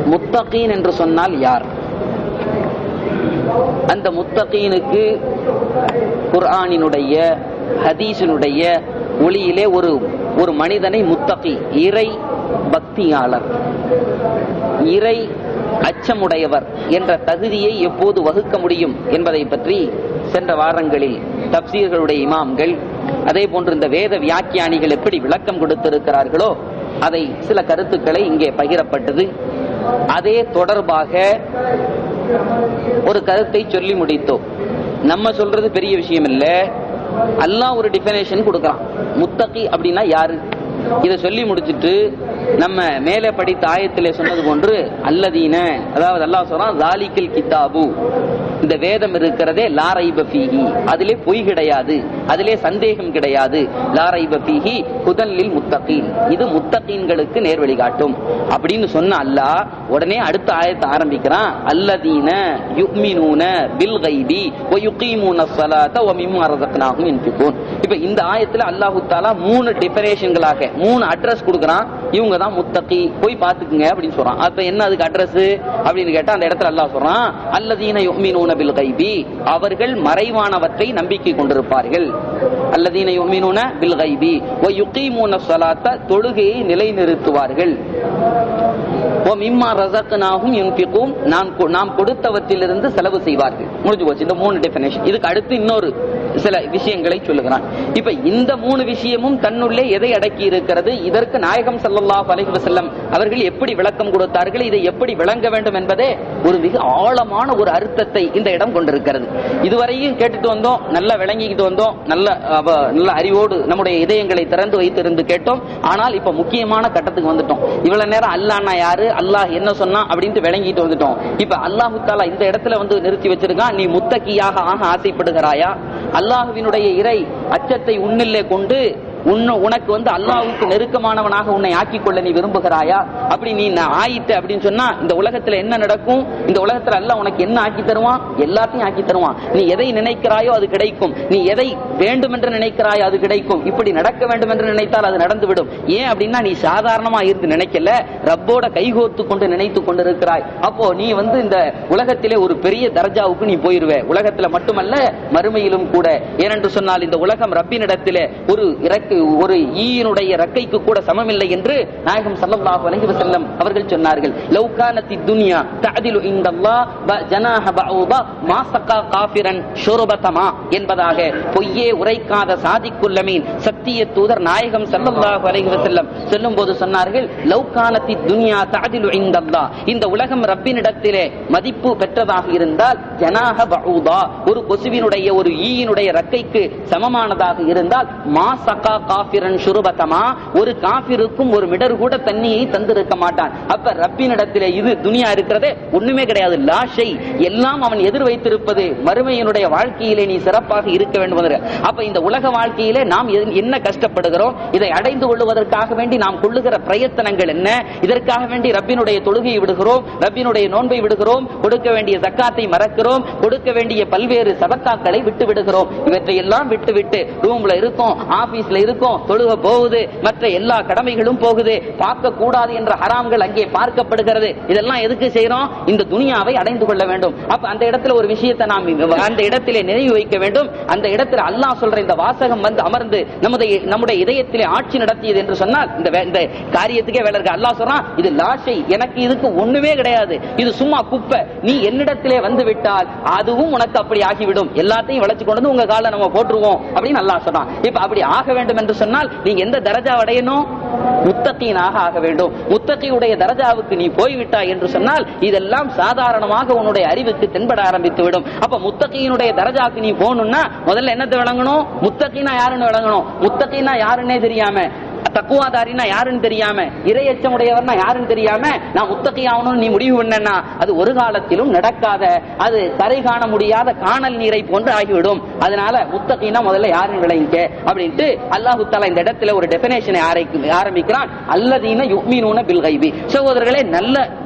முத்தகீன் என்று சொன்னால் யார் அந்த முத்தகீனுக்கு குர்ஆனினுடைய ஹதீஸினுடைய ஒளியிலே ஒரு ஒரு மனிதனை முத்தகி இறை பக்தியாளர் இறை அச்சமுடையவர் என்ற தகுதியை எப்போது வகுக்க முடியும் என்பதை பற்றி சென்ற வாரங்களில் தப்சீர்களுடைய இமாம்கள் அதே போன்று இந்த வேத வியாக்கியானிகள் எப்படி விளக்கம் கொடுத்திருக்கிறார்களோ அதை சில கருத்துக்களை இங்கே பகிரப்பட்டது அதே தொடர்பாக ஒரு கருத்தை சொல்லி முடித்தோம் நம்ம சொல்றது பெரிய விஷயம் இல்ல அல்லாஹ் ஒரு டிஃபனேஷன் கொடுக்கறான் முத்தகி அப்படின்னா யாரு இத சொல்லி முடிச்சிட்டு நம்ம மேலே படித்த ஆயத்திலே சொன்னது போன்று அல்லதீன அதாவது அல்லாஹ் சொல்றான் ஜாலிக்கல் கிதாபு இந்த வேதம் இருக்கிறதே லாரைப ஃபீஹி அதிலே பொய் கிடையாது அதிலே சந்தேகம் கிடையாது லாரைப ஃபீஹி குதல்லில் முத்தகீன் இது முத்தகீன்களுக்கு நேர் வழிகாட்டும் அப்படின்னு சொன்ன அல்லாஹ் உடனே அடுத்த ஆயத்தை ஆரம்பிக்கிறான் அல்லதீன யுக்மினூன பில் கைபி வ யுகீமூன ஸலாத்த வ மிம்மா ரஸக்னாஹும் யுன்ஃபிகூன் இப்ப இந்த ஆயத்துல அல்லாஹ் தஆலா மூணு டிஃபரேஷன்களாக மூணு அட்ரஸ் கொடுக்கறான் இவங்க தான் முத்தகி போய் பாத்துக்குங்க அப்படின்னு சொல்றான் அப்ப என்ன அதுக்கு அட்ரஸ் அப்படின்னு கேட்டா அந்த இடத்துல அல்லாஹ் சொல்றான் அல்லதீன யுக்மினூன பில் கைபி அவர்கள் மறைவானவற்றை நம்பிக்கை கொண்டிருப்பார்கள் அல்லதீன யுக்மினூன பில் கைபி வ யுகீமூன ஸலாத்த தொழுகையை நிலைநிறுத்துவார்கள் ஓ மிம்மா ரசக்னாகும் யுன்ஃபிகூன் நாம் கொ- நாம் கொடுத்தவற்றிலிருந்து செலவு செய்வார்கள் முடிஞ்சு போச்சு இந்த மூணு டெபினேஷன் இதுக்கு அடுத்து இன்னொரு சில விஷயங்களை சொல்லுகிறான் இப்ப இந்த மூணு விஷயமும் தன்னுள்ளே எதை அடக்கி இருக்கிறது இதற்கு நாயகம் ஸல்லல்லாஹு அலைஹி வஸல்லம் அவர்கள் எப்படி விளக்கம் கொடுத்தார்கள் இதை எப்படி விளங்க வேண்டும் என்பதே ஒரு மிக ஆழமான ஒரு அர்த்தத்தை இந்த இடம் கொண்டிருக்கிறது இதுவரையும் கேட்டுட்டு வந்தோம் நல்லா விளங்கிக்கிட்டு வந்தோம் நல்ல அவ- நல்ல அறிவோடு நம்முடைய இதயங்களை திறந்து வைத்திருந்து கேட்டோம் ஆனால் இப்ப முக்கியமான கட்டத்துக்கு வந்துட்டோம் இவ்வளவு நேரம் அல்லாஹ்னா யாரு அல்லாஹ் என்ன சொன்னா அப்படின்ட்டு விளங்கிட்டு வந்துட்டோம் இப்ப அல்லாஹு தாலா இந்த இடத்துல வந்து நிறுத்தி வச்சிருக்கான் நீ முத்தக்கியாக ஆக ஆசைப்படுகிறாயா அல்லாஹுவினுடைய இறை அச்சத்தை உன்னிலே கொண்டு உன்ன உனக்கு வந்து அல்லாஹ்வுக்கு நெருக்கமானவனாக உன்னை ஆக்கிக் கொள்ள நீ விரும்புகிறாயா அப்படி நீ நான் ஆயிட்ட அப்படின்னு சொன்னா இந்த உலகத்துல என்ன நடக்கும் இந்த உலகத்துல அல்லாஹ் உனக்கு என்ன ஆக்கி தருவான் எல்லாத்தையும் ஆக்கி தருவான் நீ எதை நினைக்கிறாயோ அது கிடைக்கும் நீ எதை வேண்டும் என்று நினைக்கிறாயோ அது கிடைக்கும் இப்படி நடக்க வேண்டும் என்று நினைத்தால் அது நடந்துவிடும் ஏன் அப்படின்னா நீ சாதாரணமா இருந்து நினைக்கல ரப்போட கைகோர்த்து கொண்டு நினைத்து கொண்டிருக்கிறாய் அப்போ நீ வந்து இந்த உலகத்திலே ஒரு பெரிய தர்ஜாவுக்கு நீ போயிருவே உலகத்துல மட்டுமல்ல மறுமையிலும் கூட ஏனென்று சொன்னால் இந்த உலகம் ரப்பினிடத்திலே ஒரு இறக்கு ஒரு ஈயினுடைய ரக்கைக்கு கூட சமமில்லை என்று நாயகம் ஸல்லல்லாஹு அலைஹி வஸல்லம் அவர்கள் சொன்னார்கள் லவ் கானத்தி துன்யா தஅதிலு இந்தல்லாஹ் ப ஜனாஹ பஊதா மா சகா காஃபிரன் ஷுர்பதமா என்பதாக பொய்யே உரைக்காத சாதிக்குல்லமீன் சத்திய தூதர் நாயகம் ஸல்லல்லாஹு அலைஹி வஸல்லம் சொல்லும்போது சொன்னார்கள் லவ் கானத்தி துன்யா தஅதிலு இந்தல்லாஹ் இந்த உலகம் ரப்பினிடத்திலே மதிப்பு பெற்றதாக இருந்தால் ஜனாஹ பஊதா ஒரு கொசுவினுடைய ஒரு ஈயினுடைய ரக்கைக்கு சமமானதாக இருந்தால் மா சகா காஃபிரன் ஷுருபதமா ஒரு காஃபிருக்கும் ஒரு மிடர் கூட தண்ணியை தந்திருக்க மாட்டான் அப்ப ரப்பினிடத்திலே இது துனியா இருக்கிறதே ஒண்ணுமே கிடையாது லாஷை எல்லாம் அவன் எதிர் வைத்திருப்பது மறுமையினுடைய வாழ்க்கையிலே நீ சிறப்பாக இருக்க வேண்டும் என்று. அப்ப இந்த உலக வாழ்க்கையிலே நாம் எது- என்ன கஷ்டப்படுகிறோம் இதை அடைந்து கொள்வதற்காக வேண்டி நாம் கொள்ளுகிற பிரயத்தனங்கள் என்ன இதற்காக வேண்டி ரப்பினுடைய தொழுகையை விடுகிறோம் ரப்பினுடைய நோன்பை விடுகிறோம் கொடுக்க வேண்டிய ஜக்காத்தை மறக்கிறோம் கொடுக்க வேண்டிய பல்வேறு சதக்காக்களை விட்டு விடுகிறோம் இவற்றை எல்லாம் விட்டு விட்டு ரூம்ல இருக்கோம் ஆபீஸ்ல இருக்கோம் தொழுக போகுது மற்ற எல்லா கடமைகளும் போகுது பார்க்க கூடாது என்ற ஹராம்கள் அங்கே பார்க்கப்படுகிறது இதெல்லாம் எதுக்கு செய்யறோம் இந்த துனியாவை அடைந்து கொள்ள வேண்டும் அப்ப அந்த இடத்துல ஒரு விஷயத்தை நாம் அந்த இடத்திலே நினைவு வைக்க வேண்டும் அந்த இடத்துல அல்லாஹ் சொல்ற இந்த வாசகம் வந்து அமர்ந்து நம்முடைய நம்முடைய இதயத்திலே ஆட்சி நடத்தியது என்று சொன்னால் இந்த வே- இந்த காரியத்துக்கே வேலை இருக்கு அல்லாஹ் சொல்றான் இது லாஷை எனக்கு இதுக்கு ஒண்ணுமே கிடையாது இது சும்மா குப்பை நீ என்னிடத்திலே வந்து விட்டால் அதுவும் உனக்கு அப்படி ஆகிவிடும் எல்லாத்தையும் வளைச்சு கொண்டு வந்து உங்க கால நம்ம போட்டுருவோம் அப்படின்னு அல்லாஹ் சொன்னான் இப்ப அப்படி ஆக வேண்டும் என்று சொன்னால் நீங்க எந்த தரஜா அடையணும் முத்தகீனாக ஆக வேண்டும் முத்தகியுடைய தரஜாவுக்கு நீ போய்விட்டாய் என்று சொன்னால் இதெல்லாம் சாதாரணமாக உன்னுடைய அறிவுக்கு தென்பட ஆரம்பித்து விடும் அப்ப முத்தகியினுடைய தரஜாக்கு நீ போகணும்னா முதல்ல என்னத்தை விளங்கணும் முத்தகீனா யாருன்னு விளங்கணும் முத்தகீனா யாருன்னே தெரியாம தக்குவாதாரினா யாருன்னு தெரியாம இரையச்சமுடையவர்னா யாருன்னு தெரியாம நான் முத்தகி ஆகணும்னு நீ முடிவு பண்ணனா அது ஒரு காலத்திலும் நடக்காத அது கரை காண முடியாத காணல் நீரை போன்று ஆகிவிடும் அதனால முத்தகினா முதல்ல யாருன்னு விளங்கிக்க அப்படின்ட்டு அல்லாஹு தாலா இந்த இடத்துல ஒரு டெபினேஷனை ஆரம்பிக்கிறான் அல்லதீன யுக்மீனூன பில் கைபி சகோதரர்களே நல்ல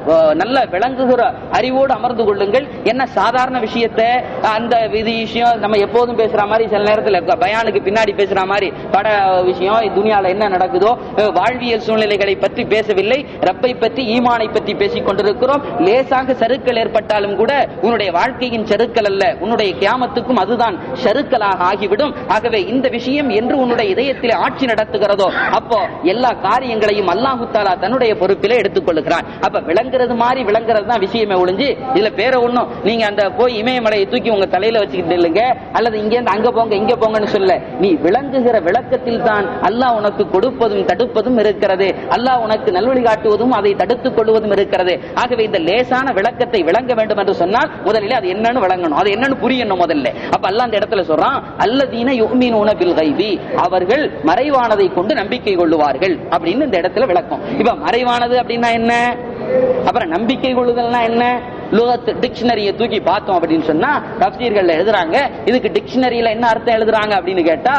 அஹ், நல்ல விளங்குகிற அறிவோடு அமர்ந்து கொள்ளுங்கள் என்ன சாதாரண விஷயத்தை அந்த விதி விஷயம் நம்ம எப்போதும் பேசுற மாதிரி சில நேரத்துல க- பயானுக்கு பின்னாடி பேசுற மாதிரி பட விஷயம் துனியால என்ன நடக்குதோ அஹ், வாழ்வியல் சூழ்நிலைகளை பற்றி பேசவில்லை ரப்பை பற்றி ஈமானை பற்றி பேசிக் கொண்டிருக்கிறோம் லேசாக சருக்கள் ஏற்பட்டாலும் கூட உன்னுடைய வாழ்க்கையின் சருக்கள் அல்ல உன்னுடைய கியாமத்துக்கும் அதுதான் சருக்கலாக ஆகிவிடும் ஆகவே இந்த விஷயம் என்று உன்னுடைய இதயத்தில் ஆட்சி நடத்துகிறதோ அப்போ எல்லா காரியங்களையும் அல்லாஹு தாலா தன்னுடைய பொறுப்பிலே எடுத்துக் கொள்ளுகிறான் அப்ப விளங்குறது மாதிரி விளங்குறது தான் விஷயமே ஒழிஞ்சு இதுல பேர ஒண்ணும் நீங்க அந்த போய் இமயமலையை தூக்கி உங்க தலையில வச்சுக்கிட்டு இல்லைங்க அல்லது இங்க இருந்து அங்க போங்க இங்க போங்கன்னு சொல்ல நீ விளங்குகிற விளக்கத்தில் தான் அல்லாஹ் உனக்கு கொடுப்பதும் தடுப்பதும் இருக்கிறது அல்லாஹ் உனக்கு நல்வழி காட்டுவதும் அதை தடுத்துக் கொள்வதும் இருக்கிறது ஆகவே இந்த லேசான விளக்கத்தை விளங்க வேண்டும் என்று சொன்னால் முதலில் அது என்னன்னு விளங்கணும் அது என்னன்னு புரியணும் முதல்ல அப்ப அல்லாஹ் அந்த இடத்துல சொல்றான் அல்லதீன யுமினூன பில் கைபி அவர்கள் மறைவானதை கொண்டு நம்பிக்கை கொள்ளுவார்கள் அப்படின்னு இந்த இடத்துல விளக்கம் இப்ப மறைவானது அப்படின்னா என்ன அப்புறம் நம்பிக்கை கொள்ளுதல்னா என்ன லுகத் டிக்ஷனரியை தூக்கி பார்த்தோம் அப்படின்னு சொன்னா தப்சீர்கள்ல எழுதுறாங்க இதுக்கு டிக்ஷனரியில என்ன அர்த்தம் எழுதுறாங்க அப்படின்னு கேட்டா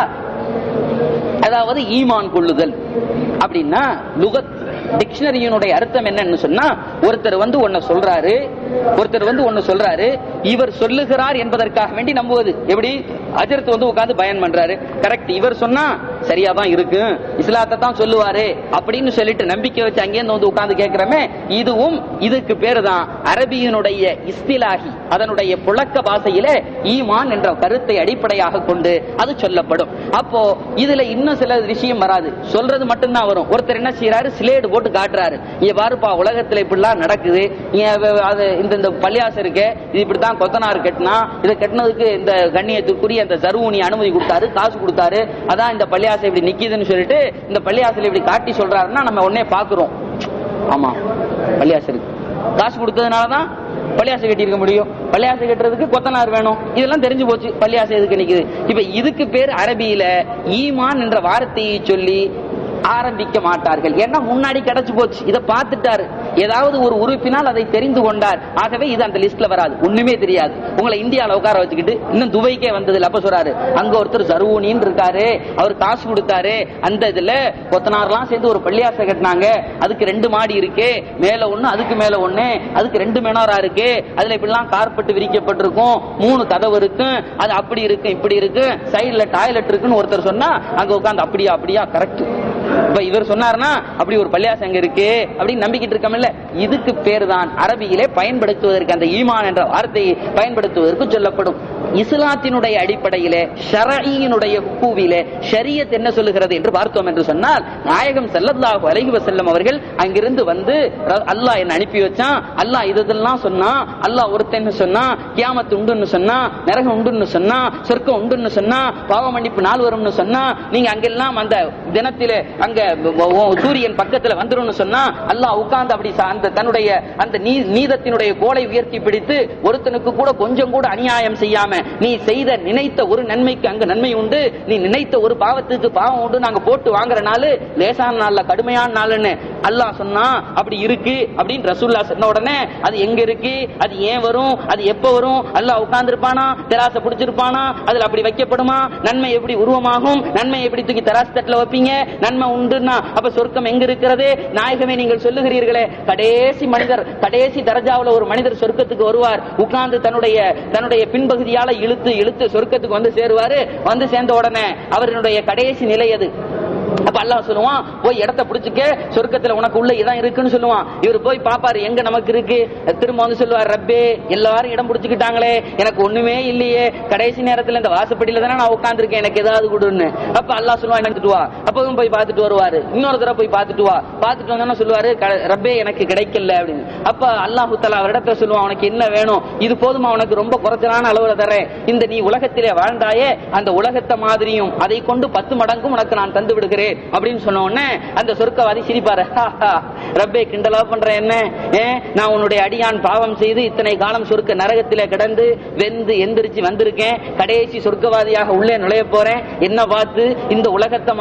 அதாவது ஈமான் கொள்ளுதல் அப்படின்னா லுகத் டிக்ஷனரியினுடைய அர்த்தம் என்னன்னு சொன்னா ஒருத்தர் வந்து ஒன்ன சொல்றாரு ஒருத்தர் வந்து ஒன்னு சொல்றாரு இவர் சொல்லுகிறார் என்பதற்காக வேண்டி நம்புவது எப்படி அஜரத் வந்து உட்கார்ந்து பயன் பண்றாரு கரெக்ட் இவர் சொன்னா சரியா தான் இருக்கு இஸ்லாத்தை தான் சொல்லுவாரு அப்படின்னு சொல்லிட்டு நம்பிக்கை வச்சு அங்கேருந்து வந்து உட்கார்ந்து கேட்கிறோமே இதுவும் இதுக்கு பேரு தான் அரபியினுடைய இஸ்திலாகி அதனுடைய புழக்க பாஷையிலே ஈமான் என்ற கருத்தை அடிப்படையாக கொண்டு அது சொல்லப்படும் அப்போ இதுல இன்னும் சில விஷயம் வராது சொல்றது மட்டும்தான் வரும் ஒருத்தர் என்ன செய்யறாரு சிலேடு போட்டு காட்டுறாரு இங்க பாருப்பா உலகத்துல இப்படிலாம் நடக்குது இங்க வ- அது இந்த இந்த பள்ளியாசம் இருக்கு இது இப்படித்தான் கொத்தனார் கட்டினா இதை கட்டினதுக்கு இந்த கண்ணியத்துக்குரிய அந்த சருவனி அனுமதி கொடுத்தாரு காசு கொடுத்தாரு அதான் இந்த பள்ளியாசம் இப்படி நிக்குதுன்னு சொல்லிட்டு இந்த பள்ளியாசல் இப்படி காட்டி சொல்றாருன்னா நம்ம உடனே பாக்குறோம் ஆமா பள்ளியாசம் இருக்கு காசு கொடுத்ததுனாலதான் பள்ளியாசை கட்டி இருக்க முடியும் பள்ளியாசை கட்டுறதுக்கு கொத்தனார் வேணும் இதெல்லாம் தெரிஞ்சு போச்சு பள்ளியாசை எதுக்கு நிக்குது இப்ப இதுக்கு பேர் அரபியில ஈமான் என்ற வார்த்தையை சொல்லி ஆரம்பிக்க மாட்டார்கள் ஏன்னா முன்னாடி கிடைச்சு போச்சு இதை பார்த்துட்டாரு ஏதாவது ஒரு உறுப்பினால் அதை தெரிந்து கொண்டார் ஆகவே இது அந்த லிஸ்ட்ல வராது ஒண்ணுமே தெரியாது உங்களை இந்தியால உட்கார வச்சுக்கிட்டு இன்னும் துபைக்கே வந்தது அப்ப சொல்றாரு அங்க ஒருத்தர் ஜருவனின்னு இருக்காரு அவர் காசு கொடுத்தாரு அந்த இதுல கொத்தனார்லாம் சேர்ந்து ஒரு பள்ளியாசை கட்டினாங்க அதுக்கு ரெண்டு மாடி இருக்கு மேல ஒண்ணு அதுக்கு மேல ஒண்ணு அதுக்கு ரெண்டு மெனோரா இருக்கு அதுல இப்படிலாம் கார்பெட் விரிக்கப்பட்டிருக்கும் மூணு கதவு இருக்கு அது அப்படி இருக்கு இப்படி இருக்கு சைடுல டாய்லெட் இருக்குன்னு ஒருத்தர் சொன்னா அங்க உட்கார்ந்து அப்படியா அப்படியா கரெக்ட் இப்ப இவர் சொன்னாருன்னா அப்படி ஒரு பள்ளியாசம் அங்க இருக்கு அப்படின்னு நம்பிக்கிட்டு இருக்கமில்ல இதுக்கு பேர் தான் அரபியிலே பயன்படுத்துவதற்கு அந்த ஈமான் என்ற வார்த்தையை பயன்படுத்துவதற்கு சொல்லப்படும் இஸ்லாத்தினுடைய அடிப்படையிலே ஷரஈனுடைய ஹுக்கூவிலே ஷரியத் என்ன சொல்லுகிறது என்று பார்த்தோம் என்று சொன்னால் நாயகம் ஸல்லல்லாஹு அலைஹி வஸல்லம் அவர்கள் அங்கிருந்து வந்து ர- அல்லாஹ் என்ன அனுப்பி வச்சான் அல்லாஹ் இதெல்லாம் சொன்னா அல்லாஹ் ஒருத்தன் சொன்னா கியாமத் உண்டுன்னு சொன்னா நரகம் உண்டுன்னு சொன்னா சொர்க்கம் உண்டுன்னு சொன்னா பாவ மன்னிப்பு நாள் வரும்னு சொன்னா நீங்க அங்கெல்லாம் அந்த தினத்திலே அங்க வ- வ- சூரியன் பக்கத்துல வந்துரும்னு சொன்னா அல்லாஹ் உட்கார்ந்து அப்படி ச- அந்த தன்னுடைய அந்த நீ- நீதத்தினுடைய கோலை உயர்த்தி பிடித்து ஒருத்தனுக்கு கூட கொஞ்சம் கூட அநியாயம் செய்யாம நீ செய்த நினைத்த ஒரு நன்மைக்கு அங்க நன்மை உண்டு நீ நினைத்த ஒரு பாவத்துக்கு பாவம் உண்டு நாங்க போட்டு வாங்குற நாள் லேசான நாள்ல கடுமையான நாள்னு அல்லாஹ் சொன்னா அப்படி இருக்கு அப்படின்னு ரசூல்லா சொன்ன உடனே அது எங்க இருக்கு அது ஏன் வரும் அது எப்ப வரும் அல்லாஹ் உட்கார்ந்து இருப்பானா தெராச பிடிச்சிருப்பானா அதுல அப்படி வைக்கப்படுமா நன்மை எப்படி உருவமாகும் நன்மை எப்படி தூக்கி தெராசு தட்டுல வைப்பீங்க நன்மை உண்டுன்னா அப்ப சொர்க்கம் எங்க இருக்கிறது நாயகமே நீங்கள் சொல்லுகிறீர்களே கடைசி மனிதர் கடைசி தரஜாவுல ஒரு மனிதர் சொர்க்கத்துக்கு வருவார் உட்கார்ந்து தன்னுடைய தன்னுடைய பின்பகுதியால இழுத்து இழுத்து சொர்க்கத்துக்கு வந்து சேருவாரு வந்து சேர்ந்த உடனே அவருடைய கடைசி நிலை அது அப்ப அல்லாஹ் சொல்லுவான் போய் இடத்த பிடிச்சுக்க சொர்க்கத்துல உனக்கு உள்ள இதான் இருக்குன்னு சொல்லுவான் இவர் போய் பாப்பாரு எங்க நமக்கு இருக்கு திரும்ப வந்து சொல்லுவார் ரப்பே எல்லாரும் இடம் பிடிச்சுக்கிட்டாங்களே எனக்கு ஒண்ணுமே இல்லையே கடைசி நேரத்துல இந்த வாசப்படியில தானே நான் உட்கார்ந்திருக்கேன் எனக்கு ஏதாவது கொடுன்னு அப்ப அல்லாஹ் சொல்லுவான் எடுத்துட்டு வா அப்பவும் போய் பார்த்துட்டு வருவாரு இன்னொரு தடவை போய் பார்த்துட்டு வா பார்த்துட்டு வந்தோன்னா சொல்லுவாரு "க- ரப்பே எனக்கு கிடைக்கல அப்படின்னு அப்ப அல்லாஹு தலா அவரிடத்துல சொல்லுவான் உனக்கு என்ன வேணும் இது போதுமா உனக்கு ரொம்ப குறைச்சலான அளவுல தரேன் இந்த நீ உலகத்திலே வாழ்ந்தாயே அந்த உலகத்தை மாதிரியும் அதை கொண்டு பத்து மடங்கும் உனக்கு நான் தந்து விடுகிறேன் அப்படின்னு சொன்ன உடனே அந்த சொர்க்கவாதி சிரிப்பாரு "ஹாஹா, ரப்பே கிண்டலா பண்ற என்ன ஏ, நான் உன்னுடைய அடியான் பாவம் செய்து இத்தனை காலம் சொர்க்க நரகத்திலே கிடந்து வெந்து எந்திரிச்சு வந்திருக்கேன் கடைசி சொர்க்கவாதியாக உள்ளே நுழைய போறேன் என்ன பார்த்து இந்த உலகத்தை மாதிரி பத்து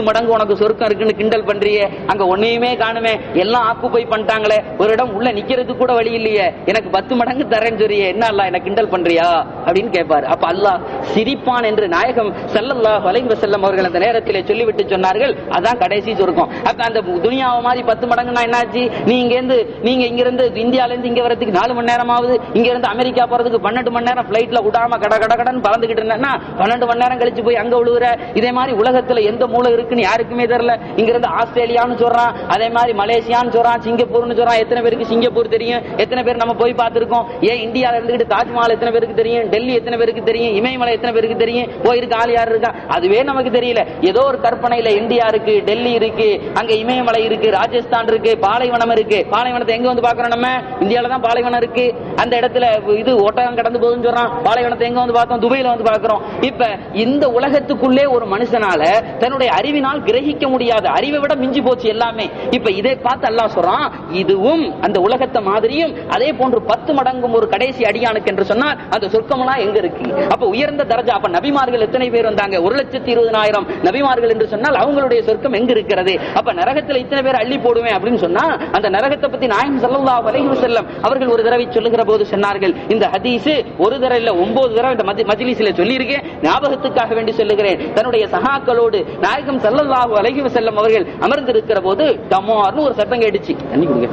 பத்து மடங்கு உனக்கு சொர்க்கம் இருக்குன்னு கிண்டல் பண்றியே அங்க ஒன்னையுமே காணுமே எல்லாம் ஆக்குப்பை பண்ணிட்டாங்களே ஒரு இடம் உள்ள நிக்கிறதுக்கு கூட வழி இல்லையே எனக்கு பத்து மடங்கு தரேன்னு சொல்றியே என்ன அல்ல என்ன கிண்டல் பண்றியா அப்படின்னு கேட்பாரு அப்ப அல்லாஹ் சிரிப்பான் என்று நாயகம் ஸல்லல்லாஹு அலைஹி வஸல்லம் அவர்கள் அந்த நேரத்திலே சொல்லிவிட்டு சொன்னார்கள் அதான் கடைசி சொர்க்கம் அப்ப அந்த துனியாவை மாதிரி பத்து மடங்குனா என்னாச்சு நீ இங்க இருந்து நீங்க இங்க இருந்து இந்தியால இருந்து இங்க வரதுக்கு நாலு மணி நேரம் ஆகுது இங்க இருந்து அமெரிக்கா போறதுக்கு பன்னெண்டு மணி நேரம் பிளைட்ல விடாம கட கட கடன்னு பறந்துகிட்டு இருந்தேன்னா பன்னெண்டு மணி நேரம் கழிச்சு போய் அங்க விழுகுற இதே மாதிரி உலகத்துல எந்த மூளை இருக்குன்னு யாருக்குமே தெரியல இங்க இருந்து ஆஸ்திரேலியான்னு சொல்றான் அதே மாதிரி மலேசியான்னு சொல்றான் சிங்கப்பூர்னு சொல்றான் எத்தனை பேருக்கு சிங்கப்பூர் தெரியும் எத்தனை பேர் நம்ம போய் பார்த்திருக்கோம் ஏன் இந்தியால இருந்துகிட்டு தாஜ்மஹால் எத்தனை பேருக்கு தெரியும் டெல்லி எத்தனை பேருக்கு தெரியும் இமயமலை எத்தனை பேருக்கு தெரியும் போயிருக்கு ஆள் யார் இருக்கா அதுவே நமக்கு தெரியல ஏதோ ஒரு கற்பனையில இந்தியா இருக்கு டெல்லி இருக்கு அங்க இமயமலை இருக்கு ராஜஸ்தான் இருக்கு பாலைவனம் இருக்கு பாலைவனத்தை எங்க வந்து பாக்குறோம் நம்ம இந்தியால தான் பாலைவனம் இருக்கு அந்த இடத்துல இது ஒட்டகம் கடந்து போகுதுன்னு சொல்றான் பாலைவனத்தை எங்க வந்து பார்த்தோம் துபையில வந்து பாக்குறோம் இப்ப இந்த உலகத்துக்குள்ளே ஒரு மனுஷனால தன்னுடைய அறிவினால் கிரகிக்க முடியாத அறிவை விட மிஞ்சி போச்சு எல்லாமே இப்ப இதை பார்த்து அல்லாஹ் சொல்றான் இதுவும் அந்த உலகத்தை மாதிரியும் அதே போன்று பத்து மடங்கும் ஒரு கடைசி அடியானுக்கு என்று சொன்னால் அந்த சொர்க்கமெல்லாம் எங்க இருக்கு அப்ப உயர்ந்த தரஜா அப்ப நபிமார்கள் எத்தனை பேர் வந்தாங்க ஒரு லட்சத்தி இருபதனாயிரம் நபிமார்கள் என்று சொன்னால் அவங்களுடைய சொர்க்கம் எங்க இருக்கிறது அப்ப நரகத்துல இத்தனை பேர் அள்ளி போடுவேன் அப்படின்னு சொன்னா அந்த நரகத்தை பத்தி நாயகம் ஸல்லல்லாஹு அலைஹி வஸல்லம் அவர்கள் ஒரு தடவை சொல்லுகிற போது சொன்னார்கள் இந்த ஹதீஸ் ஒரு தடவை இல்ல ஒன்பது தடவை இந்த மஜ்- மஜ்லிஸில் சொல்லியிருக்கேன் ஞாபகத்துக்காக வேண்டி சொல்லுகிறேன் தன்னுடைய சகாக்களோடு நாயகம் ஸல்லல்லாஹு அலைஹி வஸல்லம் அவர்கள் அமர்ந்திருக்கிற போது டமார்னு ஒரு சத்தம் கேட்டுச்சு தண்ணி கொடுங்க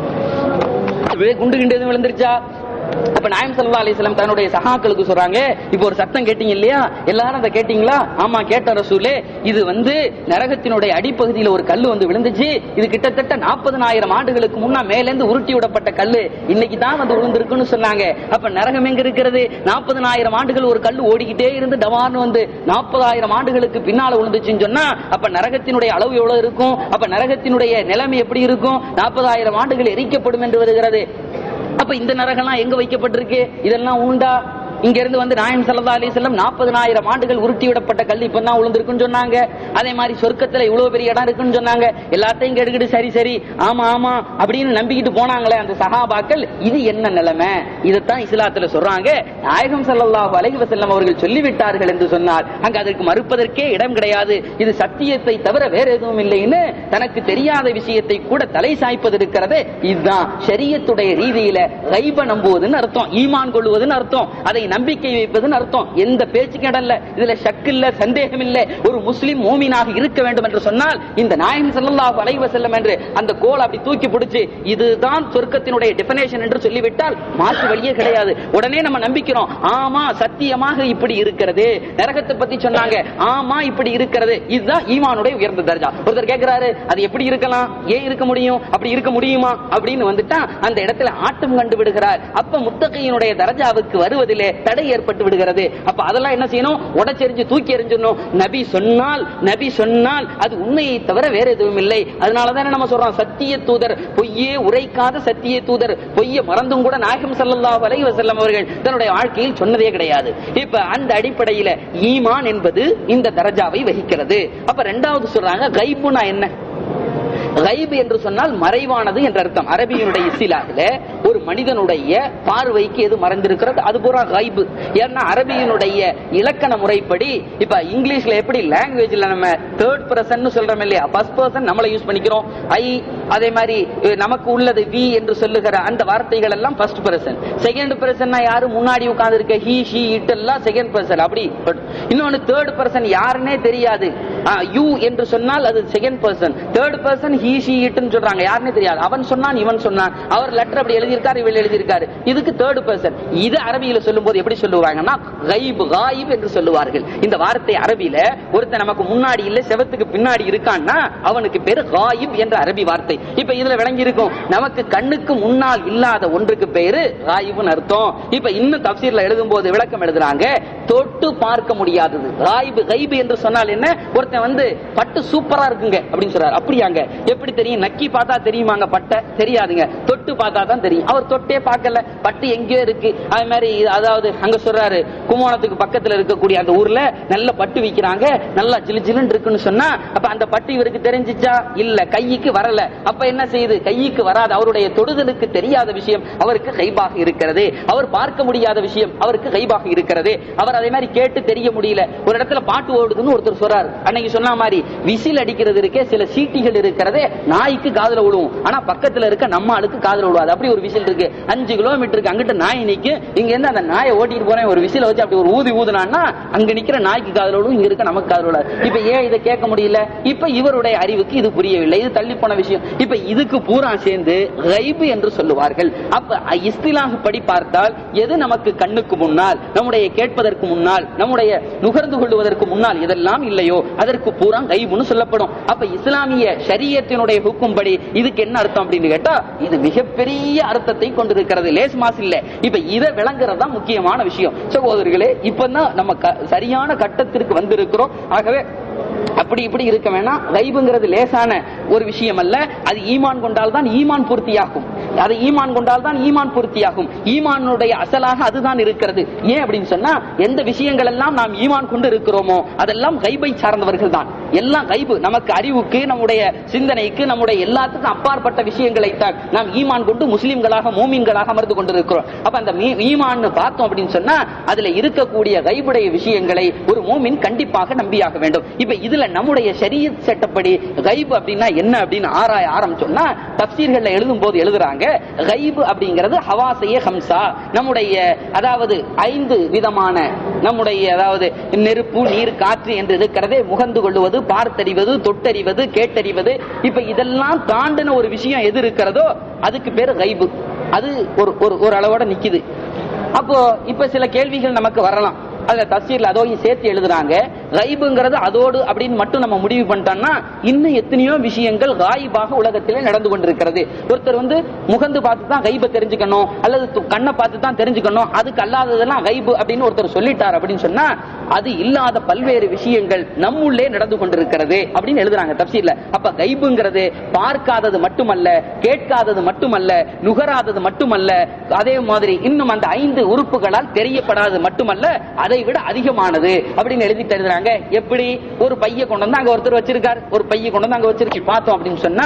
வே- குண்டு கிண்டு எதுவும் விழுந்துருச்சா அப்ப நாயம் சல்லா அலிஸ்லாம் தன்னுடைய சகாக்களுக்கு சொல்றாங்க இப்போ ஒரு சத்தம் கேட்டீங்க இல்லையா எல்லாரும் அதை கேட்டீங்களா ஆமா கேட்ட ரசூலே இது வந்து நரகத்தினுடைய அடிப்பகுதியில ஒரு கல்லு வந்து விழுந்துச்சு இது கிட்டத்தட்ட நாற்பதனாயிரம் ஆண்டுகளுக்கு முன்னா மேலேந்து உருட்டி விடப்பட்ட கல்லு இன்னைக்கு தான் வந்து விழுந்திருக்குன்னு சொன்னாங்க அப்ப நரகம் எங்க இருக்கிறது நாற்பதனாயிரம் ஆண்டுகள் ஒரு கல்லு ஓடிக்கிட்டே இருந்து டவார்னு வந்து நாற்பதாயிரம் ஆண்டுகளுக்கு பின்னால விழுந்துச்சுன்னு சொன்னா அப்ப நரகத்தினுடைய அளவு எவ்வளவு இருக்கும் அப்ப நரகத்தினுடைய நிலைமை எப்படி இருக்கும் நாற்பதாயிரம் ஆண்டுகள் எரிக்கப்படும் என்று வருகிறது அப்ப இந்த நரகம்லாம் எங்க வைக்கப்பட்டிருக்கு இதெல்லாம் உண்டா இங்க இருந்து வந்து நாயம் சல்லா அலி செல்லம் நாற்பதனாயிரம் ஆண்டுகள் உருட்டி விடப்பட்ட கல் இப்பதான் விழுந்திருக்குன்னு சொன்னாங்க அதே மாதிரி சொர்க்கத்துல இவ்வளவு பெரிய இடம் இருக்குன்னு சொன்னாங்க எல்லாத்தையும் கெடுக்கிட்டு சரி சரி ஆமா ஆமா அப்படின்னு நம்பிக்கிட்டு போனாங்களே அந்த சஹாபாக்கள் இது என்ன நிலைமை இதைத்தான் இஸ்லாத்துல சொல்றாங்க நாயகம் ஸல்லல்லாஹு அலைஹி வஸல்லம் அவர்கள் சொல்லிவிட்டார்கள் என்று சொன்னார் அங்க அதற்கு மறுப்பதற்கே இடம் கிடையாது இது சத்தியத்தை தவிர வேற எதுவும் இல்லைன்னு தனக்கு தெரியாத விஷயத்தை கூட தலை சாய்ப்பது இருக்கிறது இதுதான் ஷரியத்துடைய ரீதியில கைப நம்புவதுன்னு அர்த்தம் ஈமான் கொள்வதுன்னு அர்த்தம் அதை நம்பிக்கை வைப்பதுன்னு அர்த்தம் எந்த பேச்சுக்கு இடம் இல்ல இதுல ஷக் இல்ல சந்தேகம் இல்ல ஒரு முஸ்லிம் மூமினாக இருக்க வேண்டும் என்று சொன்னால் இந்த நாயகம் ஸல்லல்லாஹு அலைஹி வஸல்லம் என்று அந்த கோல் அப்படி தூக்கி பிடிச்சு இதுதான் சொர்க்கத்தினுடைய டெபினேஷன் என்று சொல்லிவிட்டால் மாற்று வழியே கிடையாது உடனே நம்ம நம்பிக்கிறோம் ஆமா சத்தியமாக இப்படி இருக்கிறது நரகத்தை பத்தி சொன்னாங்க ஆமா இப்படி இருக்கிறது இதுதான் ஈமானுடைய உயர்ந்த தர்ஜா ஒருத்தர் கேட்கிறாரு அது எப்படி இருக்கலாம் ஏன் இருக்க முடியும் அப்படி இருக்க முடியுமா அப்படின்னு வந்துட்டா அந்த இடத்துல ஆட்டம் கண்டு விடுகிறார் அப்ப முத்தகையினுடைய தரஜாவுக்கு வருவதிலே தடை ஏற்பட்டு விடுகிறது அப்ப அதெல்லாம் என்ன செய்யணும் உடச்செறிஞ்சு தூக்கி எறிஞ்சிடணும் நபி சொன்னால் நபி சொன்னால் அது உண்மையை தவிர வேற எதுவும் இல்லை அதனாலதானே நம்ம சொல்றோம் சத்திய தூதர் பொய்யே உரைக்காத சத்திய தூதர் பொய்ய மறந்தும் கூட நாயகம் ஸல்லல்லாஹு அலைஹி வஸல்லம் அவர்கள் தன்னுடைய வாழ்க்கையில் சொன்னதே கிடையாது இப்ப அந்த அடிப்படையில ஈமான் என்பது இந்த தரஜாவை வகிக்கிறது அப்ப ரெண்டாவது சொல்றாங்க கைப்புனா என்ன கைப் என்று சொன்னால் மறைவானது என்ற அர்த்தம் அரபியினுடைய இஸ்லாத்துல ஒரு மனிதனுடைய பார்வைக்கு எது மறைந்திருக்கிறது அது பூரா கைபு ஏன்னா அரபியினுடைய இலக்கண முறைப்படி இப்ப இங்கிலீஷ்ல எப்படி லாங்குவேஜ்ல நம்ம தேர்ட் பர்சன் சொல்றோம் இல்லையா ஃபர்ஸ்ட் பர்சன் நம்மளை யூஸ் பண்ணிக்கிறோம் ஐ அதே மாதிரி அஹ், நமக்கு உள்ளது வி என்று சொல்லுகிற அந்த வார்த்தைகள் எல்லாம் ஃபர்ஸ்ட் பர்சன் செகண்ட் பர்சன் யாரு முன்னாடி உட்கார்ந்து இருக்க ஹி ஷி இட் எல்லாம் செகண்ட் பர்சன் அப்படி இன்னொன்னு தேர்ட் பர்சன் யாருன்னே தெரியாது யூ என்று சொன்னால் அது second person third person he she இட்னு சொல்றாங்க யாருன்னே தெரியாது அவன் சொன்னான் இவன் சொன்னான் அவர் லெட்டர் அப்படி எழுதியிருக்காரு இவள் எழுதியிருக்காரு இதுக்கு தேர்ட் பர்சன் இது அரபியில சொல்லும்போது எப்படி சொல்லுவாங்கன்னா கைப் காயிப் என்று சொல்லுவார்கள் இந்த வார்த்தை அரபியில ஒருத்தன் நமக்கு முன்னாடி இல்ல செவத்துக்கு பின்னாடி இருக்கான்னா அவனுக்கு பேரு காயிப் என்ற அரபி வார்த்தை இப்ப இதுல விளங்கி இருக்கும் நமக்கு கண்ணுக்கு முன்னால் இல்லாத ஒன்றுக்கு பேரு காயிப்னு அர்த்தம் இப்ப இன்னும் தப்சீர்ல எழுதும் போது விளக்கம் எழுதுறாங்க தொட்டு பார்க்க முடியாதது காயிபு கைபு என்று சொன்னால் என்ன ஒருத்தன் வந்து பட்டு சூப்பரா இருக்குங்க அப்படின்னு சொல்றாரு அப்படியாங்க எப்படி தெரியும் நக்கி பார்த்தா தெரியுமாங்க பட்டை தெரியாதுங்க தொட்டு பார்த்தா தான் தெரியும் அவர் தொட்டே பார்க்கல பட்டு எங்கேயோ இருக்கு அது மாதிரி இது- அதாவது அங்க சொல்றாரு கும்போணத்துக்கு பக்கத்துல இருக்கக்கூடிய அந்த ஊர்ல நல்ல பட்டு விக்கிறாங்க நல்லா ஜிலு ஜிலுன்னு இருக்குன்னு சொன்னா அப்ப அந்த பட்டு இவருக்கு தெரிஞ்சிச்சா இல்ல கைக்கு வரல அப்ப என்ன செய்யுது கைக்கு வராது அவருடைய தொடுதலுக்கு தெரியாத விஷயம் அவருக்கு கைபாக இருக்கிறது அவர் பார்க்க முடியாத விஷயம் அவருக்கு கைபாக இருக்கிறது அவர் அதே மாதிரி கேட்டு தெரிய முடியல ஒரு இடத்துல பாட்டு ஓடுதுன்னு ஒருத்தர் சொல்றாரு அன்னைக்கு நீங்க சொன்ன மாதிரி விசில் அடிக்கிறது இருக்கே சில சீட்டிகள் இருக்கிறதே நாய்க்கு காதுல விழுவும் ஆனா பக்கத்துல இருக்க நம்ம ஆளுக்கு காதுல விழுவாது அப்படி ஒரு விசில் இருக்கு அஞ்சு கிலோமீட்டருக்கு அங்கிட்ட நாய் நிக்கு இங்க இருந்து அந்த நாயை ஓட்டிட்டு போறேன் ஒரு விசில வச்சு அப்படி ஒரு ஊதி ஊதுனான்னா அங்க நிக்கிற நாய்க்கு காதுல விழுவும் இங்க இருக்க நமக்கு காதுல விழாது இப்ப ஏன் இதை கேட்க முடியல இப்ப இவருடைய அறிவுக்கு இது புரியவில்லை இது தள்ளி போன விஷயம் இப்ப இதுக்கு பூரா சேர்ந்து கைபு என்று சொல்லுவார்கள் அப்ப இஸ்திலாக படி பார்த்தால் எது நமக்கு கண்ணுக்கு முன்னால் நம்முடைய கேட்பதற்கு முன்னால் நம்முடைய நுகர்ந்து கொள்வதற்கு முன்னால் எதெல்லாம் இல்லையோ அதற்கு பூரா கைபுன்னு சொல்லப்படும் அப்ப இஸ்லாமிய ஷரியத்தினுடைய ஹுக்கும் படி இதுக்கு என்ன அர்த்தம் அப்படின்னு கேட்டா இது மிகப்பெரிய அர்த்தத்தை கொண்டிருக்கிறது லேஸ் மாஸ் இல்ல இப்ப இதை விளங்குறது தான் முக்கியமான விஷயம் சகோதரர்களே இப்பதான் நம்ம க- சரியான கட்டத்திற்கு வந்திருக்கிறோம் ஆகவே அப்படி இப்படி இருக்க வேணாம் கைபுங்கிறது லேசான ஒரு விஷயம் அல்ல அது ஈமான் கொண்டால் தான் ஈமான் பூர்த்தியாகும் அது ஈமான் கொண்டால் தான் ஈமான் பூர்த்தியாகும் ஈமானுடைய அசலாக அதுதான் இருக்கிறது ஏன் அப்படின்னு சொன்னா எந்த விஷயங்கள் எல்லாம் நாம் ஈமான் கொண்டு இருக்கிறோமோ அதெல்லாம் கைபை சார்ந்தவர்கள் தான் எல்லாம் கைபு நமக்கு அறிவுக்கு நம்முடைய சிந்தனைக்கு நம்முடைய எல்லாத்துக்கும் அப்பாற்பட்ட விஷயங்களை தான் நாம் ஈமான் கொண்டு முஸ்லிம்களாக மூமின்களாக அமர்ந்து கொண்டிருக்கிறோம் அப்ப அந்த மீ- ஈமான்னு பார்த்தோம் அப்படின்னு சொன்னா அதுல இருக்கக்கூடிய கைபுடைய விஷயங்களை ஒரு மூமின் கண்டிப்பாக நம்பியாக வேண்டும் இப்ப இதுல நம்முடைய ஷரியத் சட்டப்படி கைபு அப்படின்னா என்ன அப்படின்னு ஆராய ஆரம்பிச்சோம்னா தப்சீர்கள்ல எழுதும் போது எழுதுறாங்க கைபு அப்படிங்கிறது ஹவாசைய ஹம்சா நம்முடைய அதாவது ஐந்து விதமான நம்முடைய அதாவது நெருப்பு நீர் காற்று என்று இருக்கிறதே முகந்து கொள்வது பார்த்தறிவது தொட்டறிவது கேட்டறிவது இப்ப இதெல்லாம் தாண்டின ஒரு விஷயம் எது இருக்கிறதோ அதுக்கு பேரு கைபு அது ஒரு ஒரு ஒரு அளவோட நிக்குது அப்போ இப்ப சில கேள்விகள் நமக்கு வரலாம் அதுல தஸ்தீர்ல அதோடையும் சேர்த்து எழுதுறாங்க கைபுங்கிறது அதோடு அப்படின்னு மட்டும் நம்ம முடிவு பண்ணிட்டோம்னா இன்னும் எத்தனையோ விஷயங்கள் காயிபாக உலகத்திலே நடந்து கொண்டிருக்கிறது ஒருத்தர் வந்து முகந்து பார்த்து தான் கைபை தெரிஞ்சுக்கணும் அல்லது து- கண்ணை பார்த்து தான் தெரிஞ்சுக்கணும் அதுக்கு அல்லாததெல்லாம் கைபு அப்படின்னு ஒருத்தர் சொல்லிட்டார் அப்படின்னு சொன்னா அது இல்லாத பல்வேறு விஷயங்கள் நம்முள்ளே நடந்து கொண்டிருக்கிறது அப்படின்னு எழுதுறாங்க தப்சீர்ல அப்ப கைபுங்கிறது பார்க்காதது மட்டுமல்ல கேட்காதது மட்டுமல்ல நுகராதது மட்டுமல்ல அதே மாதிரி இன்னும் அந்த ஐந்து உறுப்புகளால் தெரியப்படாதது மட்டுமல்ல அதை விட அதிகமானது அப்படின்னு எழுதி தருகிறாங்க எப்படி ஒரு பைய கொண்டு வந்து அங்க ஒருத்தர் வச்சிருக்கார் ஒரு பைய கொண்டு வந்து அங்க வச்சிருக்கு பார்த்தோம் அப்படின்னு சொன்னா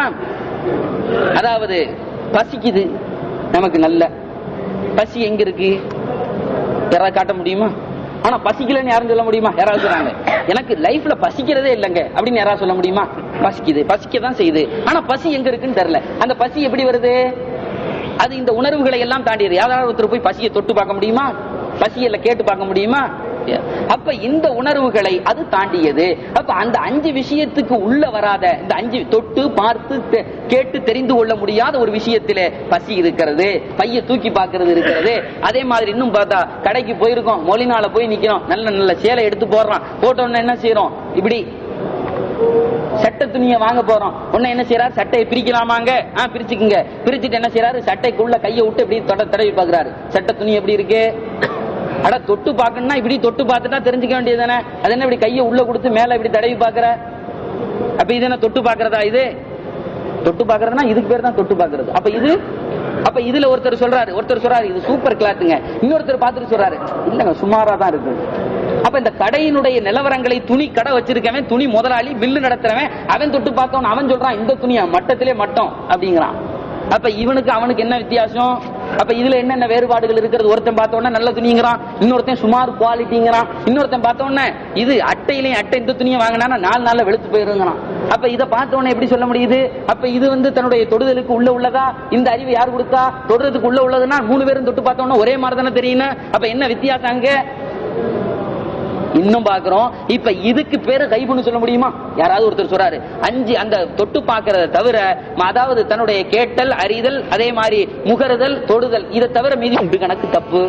அதாவது பசிக்குது நமக்கு நல்ல பசி எங்க இருக்கு யாராவது காட்ட முடியுமா ஆனா பசிக்கலன்னு யாரும் சொல்ல முடியுமா யாராவது சொல்றாங்க எனக்கு லைஃப்ல பசிக்கிறதே இல்லைங்க அப்படின்னு யாராவது சொல்ல முடியுமா பசிக்குது பசிக்க தான் செய்யுது ஆனா பசி எங்க இருக்குன்னு தெரியல அந்த பசி எப்படி வருது அது இந்த உணர்வுகளை எல்லாம் தாண்டியது யாராவது ஒருத்தர் போய் பசியை தொட்டு பார்க்க முடியுமா பசியில கேட்டு பார்க்க முடியுமா அப்ப இந்த உணர்வுகளை அது தாண்டியது அப்ப அந்த அஞ்சு விஷயத்துக்கு உள்ள வராத இந்த அஞ்சு தொட்டு பார்த்து தெ- கேட்டு தெரிந்து கொள்ள முடியாத ஒரு விஷயத்திலே பசி இருக்கிறது பைய தூக்கி பார்க்கிறது இருக்கிறது அதே மாதிரி இன்னும் பார்த்தா கடைக்கு போயிருக்கோம் மொழினால போய் நிக்கிறோம் நல்ல நல்ல சேலை எடுத்து போடுறான் போட்ட உடனே என்ன செய்யறோம் இப்படி சட்டை துணியை வாங்க போறோம் உடனே என்ன செய்யறாரு சட்டையை பிரிக்கலாமாங்க ஆ பிரிச்சுக்குங்க பிரிச்சுட்டு என்ன செய்யறாரு சட்டைக்குள்ள கையை விட்டு இப்படி தொட தடவி பாக்குறாரு சட்டை துணி எப்படி இருக்கு அட தொட்டு பார்க்கணும்னா இப்படி தொட்டு பார்த்துட்டா தெரிஞ்சுக்க வேண்டியது தானே அது என்ன இப்படி கையை உள்ள கொடுத்து மேல இப்படி தடவி பாக்குற அப்ப இது என்ன தொட்டு பாக்குறதா இது தொட்டு பாக்குறதுனா இதுக்கு பேர் தான் தொட்டு பாக்குறது அப்ப இது அப்ப இதுல ஒருத்தர் சொல்றாரு ஒருத்தர் சொல்றாரு இது சூப்பர் கிளாத்துங்க இன்னொருத்தர் பார்த்துட்டு சொல்றாரு இல்லங்க சுமாரா தான் இருக்கு அப்ப இந்த கடையினுடைய நிலவரங்களை துணி கடை வச்சிருக்கவன் துணி முதலாளி மில்லு நடத்துறவன் அவன் தொட்டு பார்த்தவன் அவன் சொல்றான் இந்த துணியா மட்டத்திலே மட்டம் அப்படிங்கிறான் அப்ப இவனுக்கு அவனுக்கு என்ன வித்தியாசம் அப்ப இதுல என்னென்ன வேறுபாடுகள் இருக்கிறது ஒருத்தன் பார்த்த உடனே நல்ல துணிங்கிறான் இன்னொருத்தன் சுமார் குவாலிட்டிங்கிறான் இன்னொருத்தன் பார்த்த உடனே இது அட்டையிலையும் அட்டை இந்த துணியை வாங்கினா நாலு நாள்ல வெளுத்து போயிருங்கிறான் அப்ப இத பார்த்த உடனே எப்படி சொல்ல முடியுது அப்ப இது வந்து தன்னுடைய தொடுதலுக்கு உள்ள உள்ளதா இந்த அறிவு யார் கொடுத்தா தொடுறதுக்கு உள்ள உள்ளதுன்னா மூணு பேரும் தொட்டு பார்த்த உடனே ஒரே மாதிரி தானே தெரியும் அப்ப என்ன வித்தியாசம் அங்க இன்னும் பாக்குறோம் இப்ப இதுக்கு பேரு கைபுன்னு சொல்ல முடியுமா யாராவது ஒருத்தர் சொல்றாரு அஞ்சு அந்த தொட்டு பார்க்கறத தவிர ம- அதாவது தன்னுடைய கேட்டல் அறிதல் அதே மாதிரி முகருதல் தொடுதல் இதை தவிர மீதி எட்டு கணக்கு தப்பு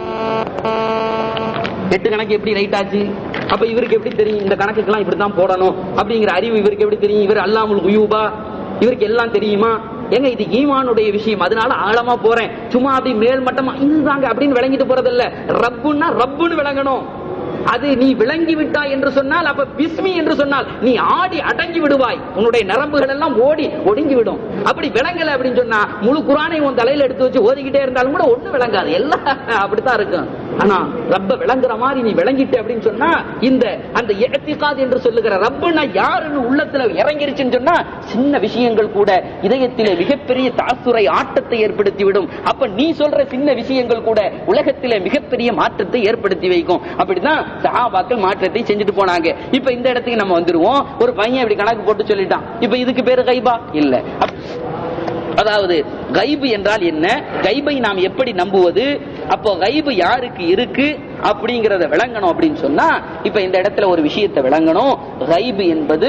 எட்டு கணக்கு எப்படி ரைட் ஆச்சு அப்ப இவருக்கு எப்படி தெரியும் இந்த கணக்குக்கெல்லாம் இப்படித்தான் போடணும் அப்படிங்கிற அறிவு இவருக்கு எப்படி தெரியும் இவர் அல்லாமுல் உயூபா இவருக்கு எல்லாம் தெரியுமா ஏங்க இது ஈமானுடைய விஷயம் அதனால ஆழமா போறேன் சும்மா அப்படி மேல் மட்டமா இதுதாங்க அப்படின்னு விளங்கிட்டு போறதில்ல ரப்புன்னா ரப்புன்னு விளங்கணும் அது நீ விளங்கி விட்டாய் என்று சொன்னால் அப்ப பிஸ்மி என்று சொன்னால் நீ ஆடி அடங்கி விடுவாய் உன்னுடைய நரம்புகள் எல்லாம் ஓடி ஒடுங்கி விடும் அப்படி விளங்கல அப்படின்னு சொன்னா முழு குரானை உன் தலையில எடுத்து வச்சு ஓதிக்கிட்டே இருந்தாலும் கூட ஒண்ணு விளங்காது எல்லாம் அப்படித்தான் இருக்கும் ஆனா ரப்ப விளங்குற மாதிரி நீ விளங்கிட்ட அப்படின்னு சொன்னா இந்த அந்த இழத்திக்காது என்று சொல்லுகிற ரப்புனா யாருன்னு உள்ளத்துல இறங்கிருச்சுன்னு சொன்னா சின்ன விஷயங்கள் கூட இதயத்திலே மிகப்பெரிய தாசுரை ஆட்டத்தை ஏற்படுத்தி விடும் அப்ப நீ சொல்ற சின்ன விஷயங்கள் கூட உலகத்திலே மிகப்பெரிய மாற்றத்தை ஏற்படுத்தி வைக்கும் அப்படிதான் சஹாபாக்கள் மாற்றத்தை செஞ்சுட்டு போனாங்க இப்ப இந்த இடத்துக்கு நம்ம வந்துருவோம் ஒரு பையன் இப்படி கணக்கு போட்டு சொல்லிட்டான் இப்ப இதுக்கு பேரு கைபா இல்ல அப்- அதாவது கைபு என்றால் என்ன கைபை நாம் எப்படி நம்புவது அப்போ கைபு யாருக்கு இருக்கு அப்படிங்கறத விளங்கணும் அப்படின்னு சொன்னா இப்ப இந்த இடத்துல ஒரு விஷயத்தை விளங்கணும் கைபு என்பது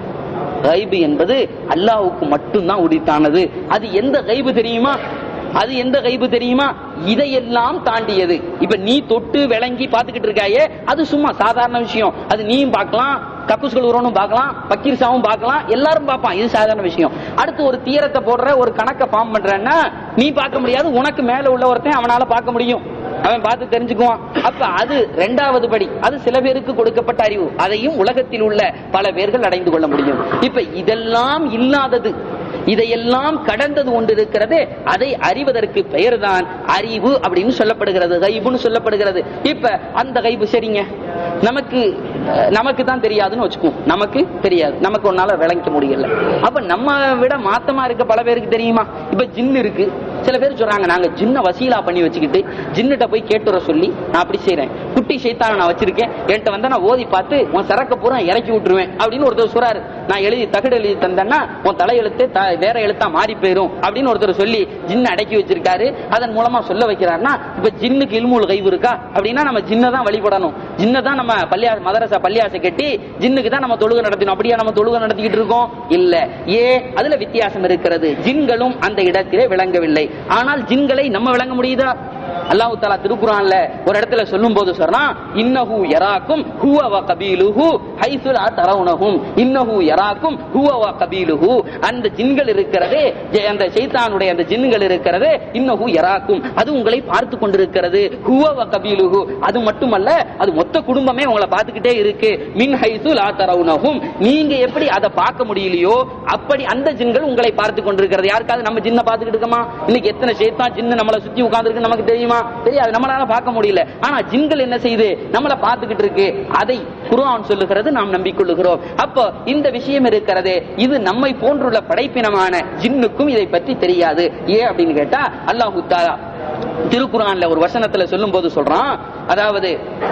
கைபு என்பது அல்லாஹ்வுக்கு மட்டும்தான் உரித்தானது அது எந்த கைபு தெரியுமா அது எந்த கைபு தெரியுமா இதையெல்லாம் தாண்டியது இப்ப நீ தொட்டு விளங்கி பாத்துக்கிட்டு இருக்காயே அது சும்மா சாதாரண விஷயம் அது நீயும் பார்க்கலாம் கக்குஸ்கள் உறவனும் பார்க்கலாம் பக்கீர்சாவும் பார்க்கலாம் எல்லாரும் பார்ப்பான் இது சாதாரண விஷயம் அடுத்து ஒரு தீரத்தை போடுற ஒரு கணக்கை ஃபார்ம் பண்றேன்னா நீ பார்க்க முடியாது உனக்கு மேல உள்ள ஒருத்தன் அவனால பார்க்க முடியும் அவன் பார்த்து தெரிஞ்சுக்குவான் அப்ப அது ரெண்டாவது படி அது சில பேருக்கு கொடுக்கப்பட்ட அறிவு அதையும் உலகத்தில் உள்ள பல பேர்கள் அடைந்து கொள்ள முடியும் இப்ப இதெல்லாம் இல்லாதது இதையெல்லாம் கடந்தது ஒன்று இருக்கிறது அதை அறிவதற்கு பெயர்தான் அறிவு அப்படின்னு சொல்லப்படுகிறது கைபுன்னு சொல்லப்படுகிறது இப்ப அந்த கைபு சரிங்க நமக்கு அஹ், நமக்கு தான் தெரியாதுன்னு வச்சுக்குவோம் நமக்கு தெரியாது நமக்கு ஒன்னால விளங்க முடியல அப்ப நம்ம விட மாத்தமா இருக்க பல பேருக்கு தெரியுமா இப்ப ஜின்னு இருக்கு சில பேர் சொல்றாங்க நாங்க ஜின்ன வசீலா பண்ணி வச்சுக்கிட்டு ஜின்னுட்ட போய் கேட்டு வர சொல்லி நான் அப்படி செய்றேன் குட்டி சைத்தான நான் வச்சிருக்கேன் என்கிட்ட வந்தா நான் ஓதி பார்த்து உன் சரக்க பூரா இறக்கி விட்டுருவேன் அப்படின்னு ஒருத்தர் சொல்றாரு நான் எழுதி தகடு எழுதி தந்தேன்னா உன் தலையெழுத்து த- வேற எழுத்தா மாறி போயிரும் அப்படின்னு ஒருத்தர் சொல்லி ஜின்ன அடக்கி வச்சிருக்காரு அதன் மூலமா சொல்ல வைக்கிறாருன்னா இப்ப ஜின்னுக்கு இல்முல் கைவு இருக்கா அப்படின்னா நம்ம ஜின்ன தான் வழிபடணும் ஜின்ன தான் நம்ம பள்ளியா மதரசா பள்ளியாசை கட்டி ஜின்னுக்கு தான் நம்ம தொழுகை நடத்தணும் அப்படியா நம்ம தொழுகை நடத்திக்கிட்டு இருக்கோம் இல்ல ஏ அதுல வித்தியாசம் இருக்கிறது ஜின்களும் அந்த இடத்திலே விளங்கவில்லை ஆனால் ஜின்களை நம்ம விளங்க முடியுதா அல்லாஹ் தாலா திருக்குறான்ல ஒரு இடத்துல சொல்லும் போது சொல்றான் இன்னஹு யராக்கும் ஹுவ வ கபீலுஹு ஹைசு லா தரவுனஹும் இன்னஹு யராக்கும் ஹுவ வ கபீலுஹு அந்த ஜின்கள் இருக்கிறதே ஜெ- அந்த ஷைத்தானுடைய அந்த ஜின்கள் இருக்கிறதே இன்னஹு யராக்கும் அது உங்களை பார்த்து கொண்டிருக்கிறது ஹுவ வ கபீலுஹு அது மட்டுமல்ல அது மொத்த குடும்பமே உங்களை பார்த்துக்கிட்டே இருக்கு மின் ஹைசு லா தரவுனஹும் நீங்க எப்படி அதை பார்க்க முடியலையோ அப்படி அந்த ஜின்கள் உங்களை பார்த்து கொண்டிருக்கிறது யாருக்காவது நம்ம ஜின்ன பார்த்துக்கிட்டு இருக்கோமா இன்னைக்கு எத்தனை ஷைத்தான் ஜின்னு நம்மளை சுத்தி உட்கார்ந்துருக்கு நமக்கு தெரியுமா தெரியாது நம்மளால பார்க்க முடியல ஆனா ஜின்கள் என்ன செய்யுது நம்மளை பார்த்துக்கிட்டு இருக்கு அதை குர்ஆன் சொல்லுகிறது நாம் நம்பிக்கொள்ளுகிறோம் அப்போ இந்த விஷயம் இருக்கிறதே இது நம்மை போன்றுள்ள படைப்பினமான ஜின்னுக்கும் இதை பற்றி தெரியாது ஏன் அப்படின்னு கேட்டா அல்லாஹு தாலா திருக்குறான்ல ஒரு வசனத்துல சொல்லும் போது சொல்றான் அதாவது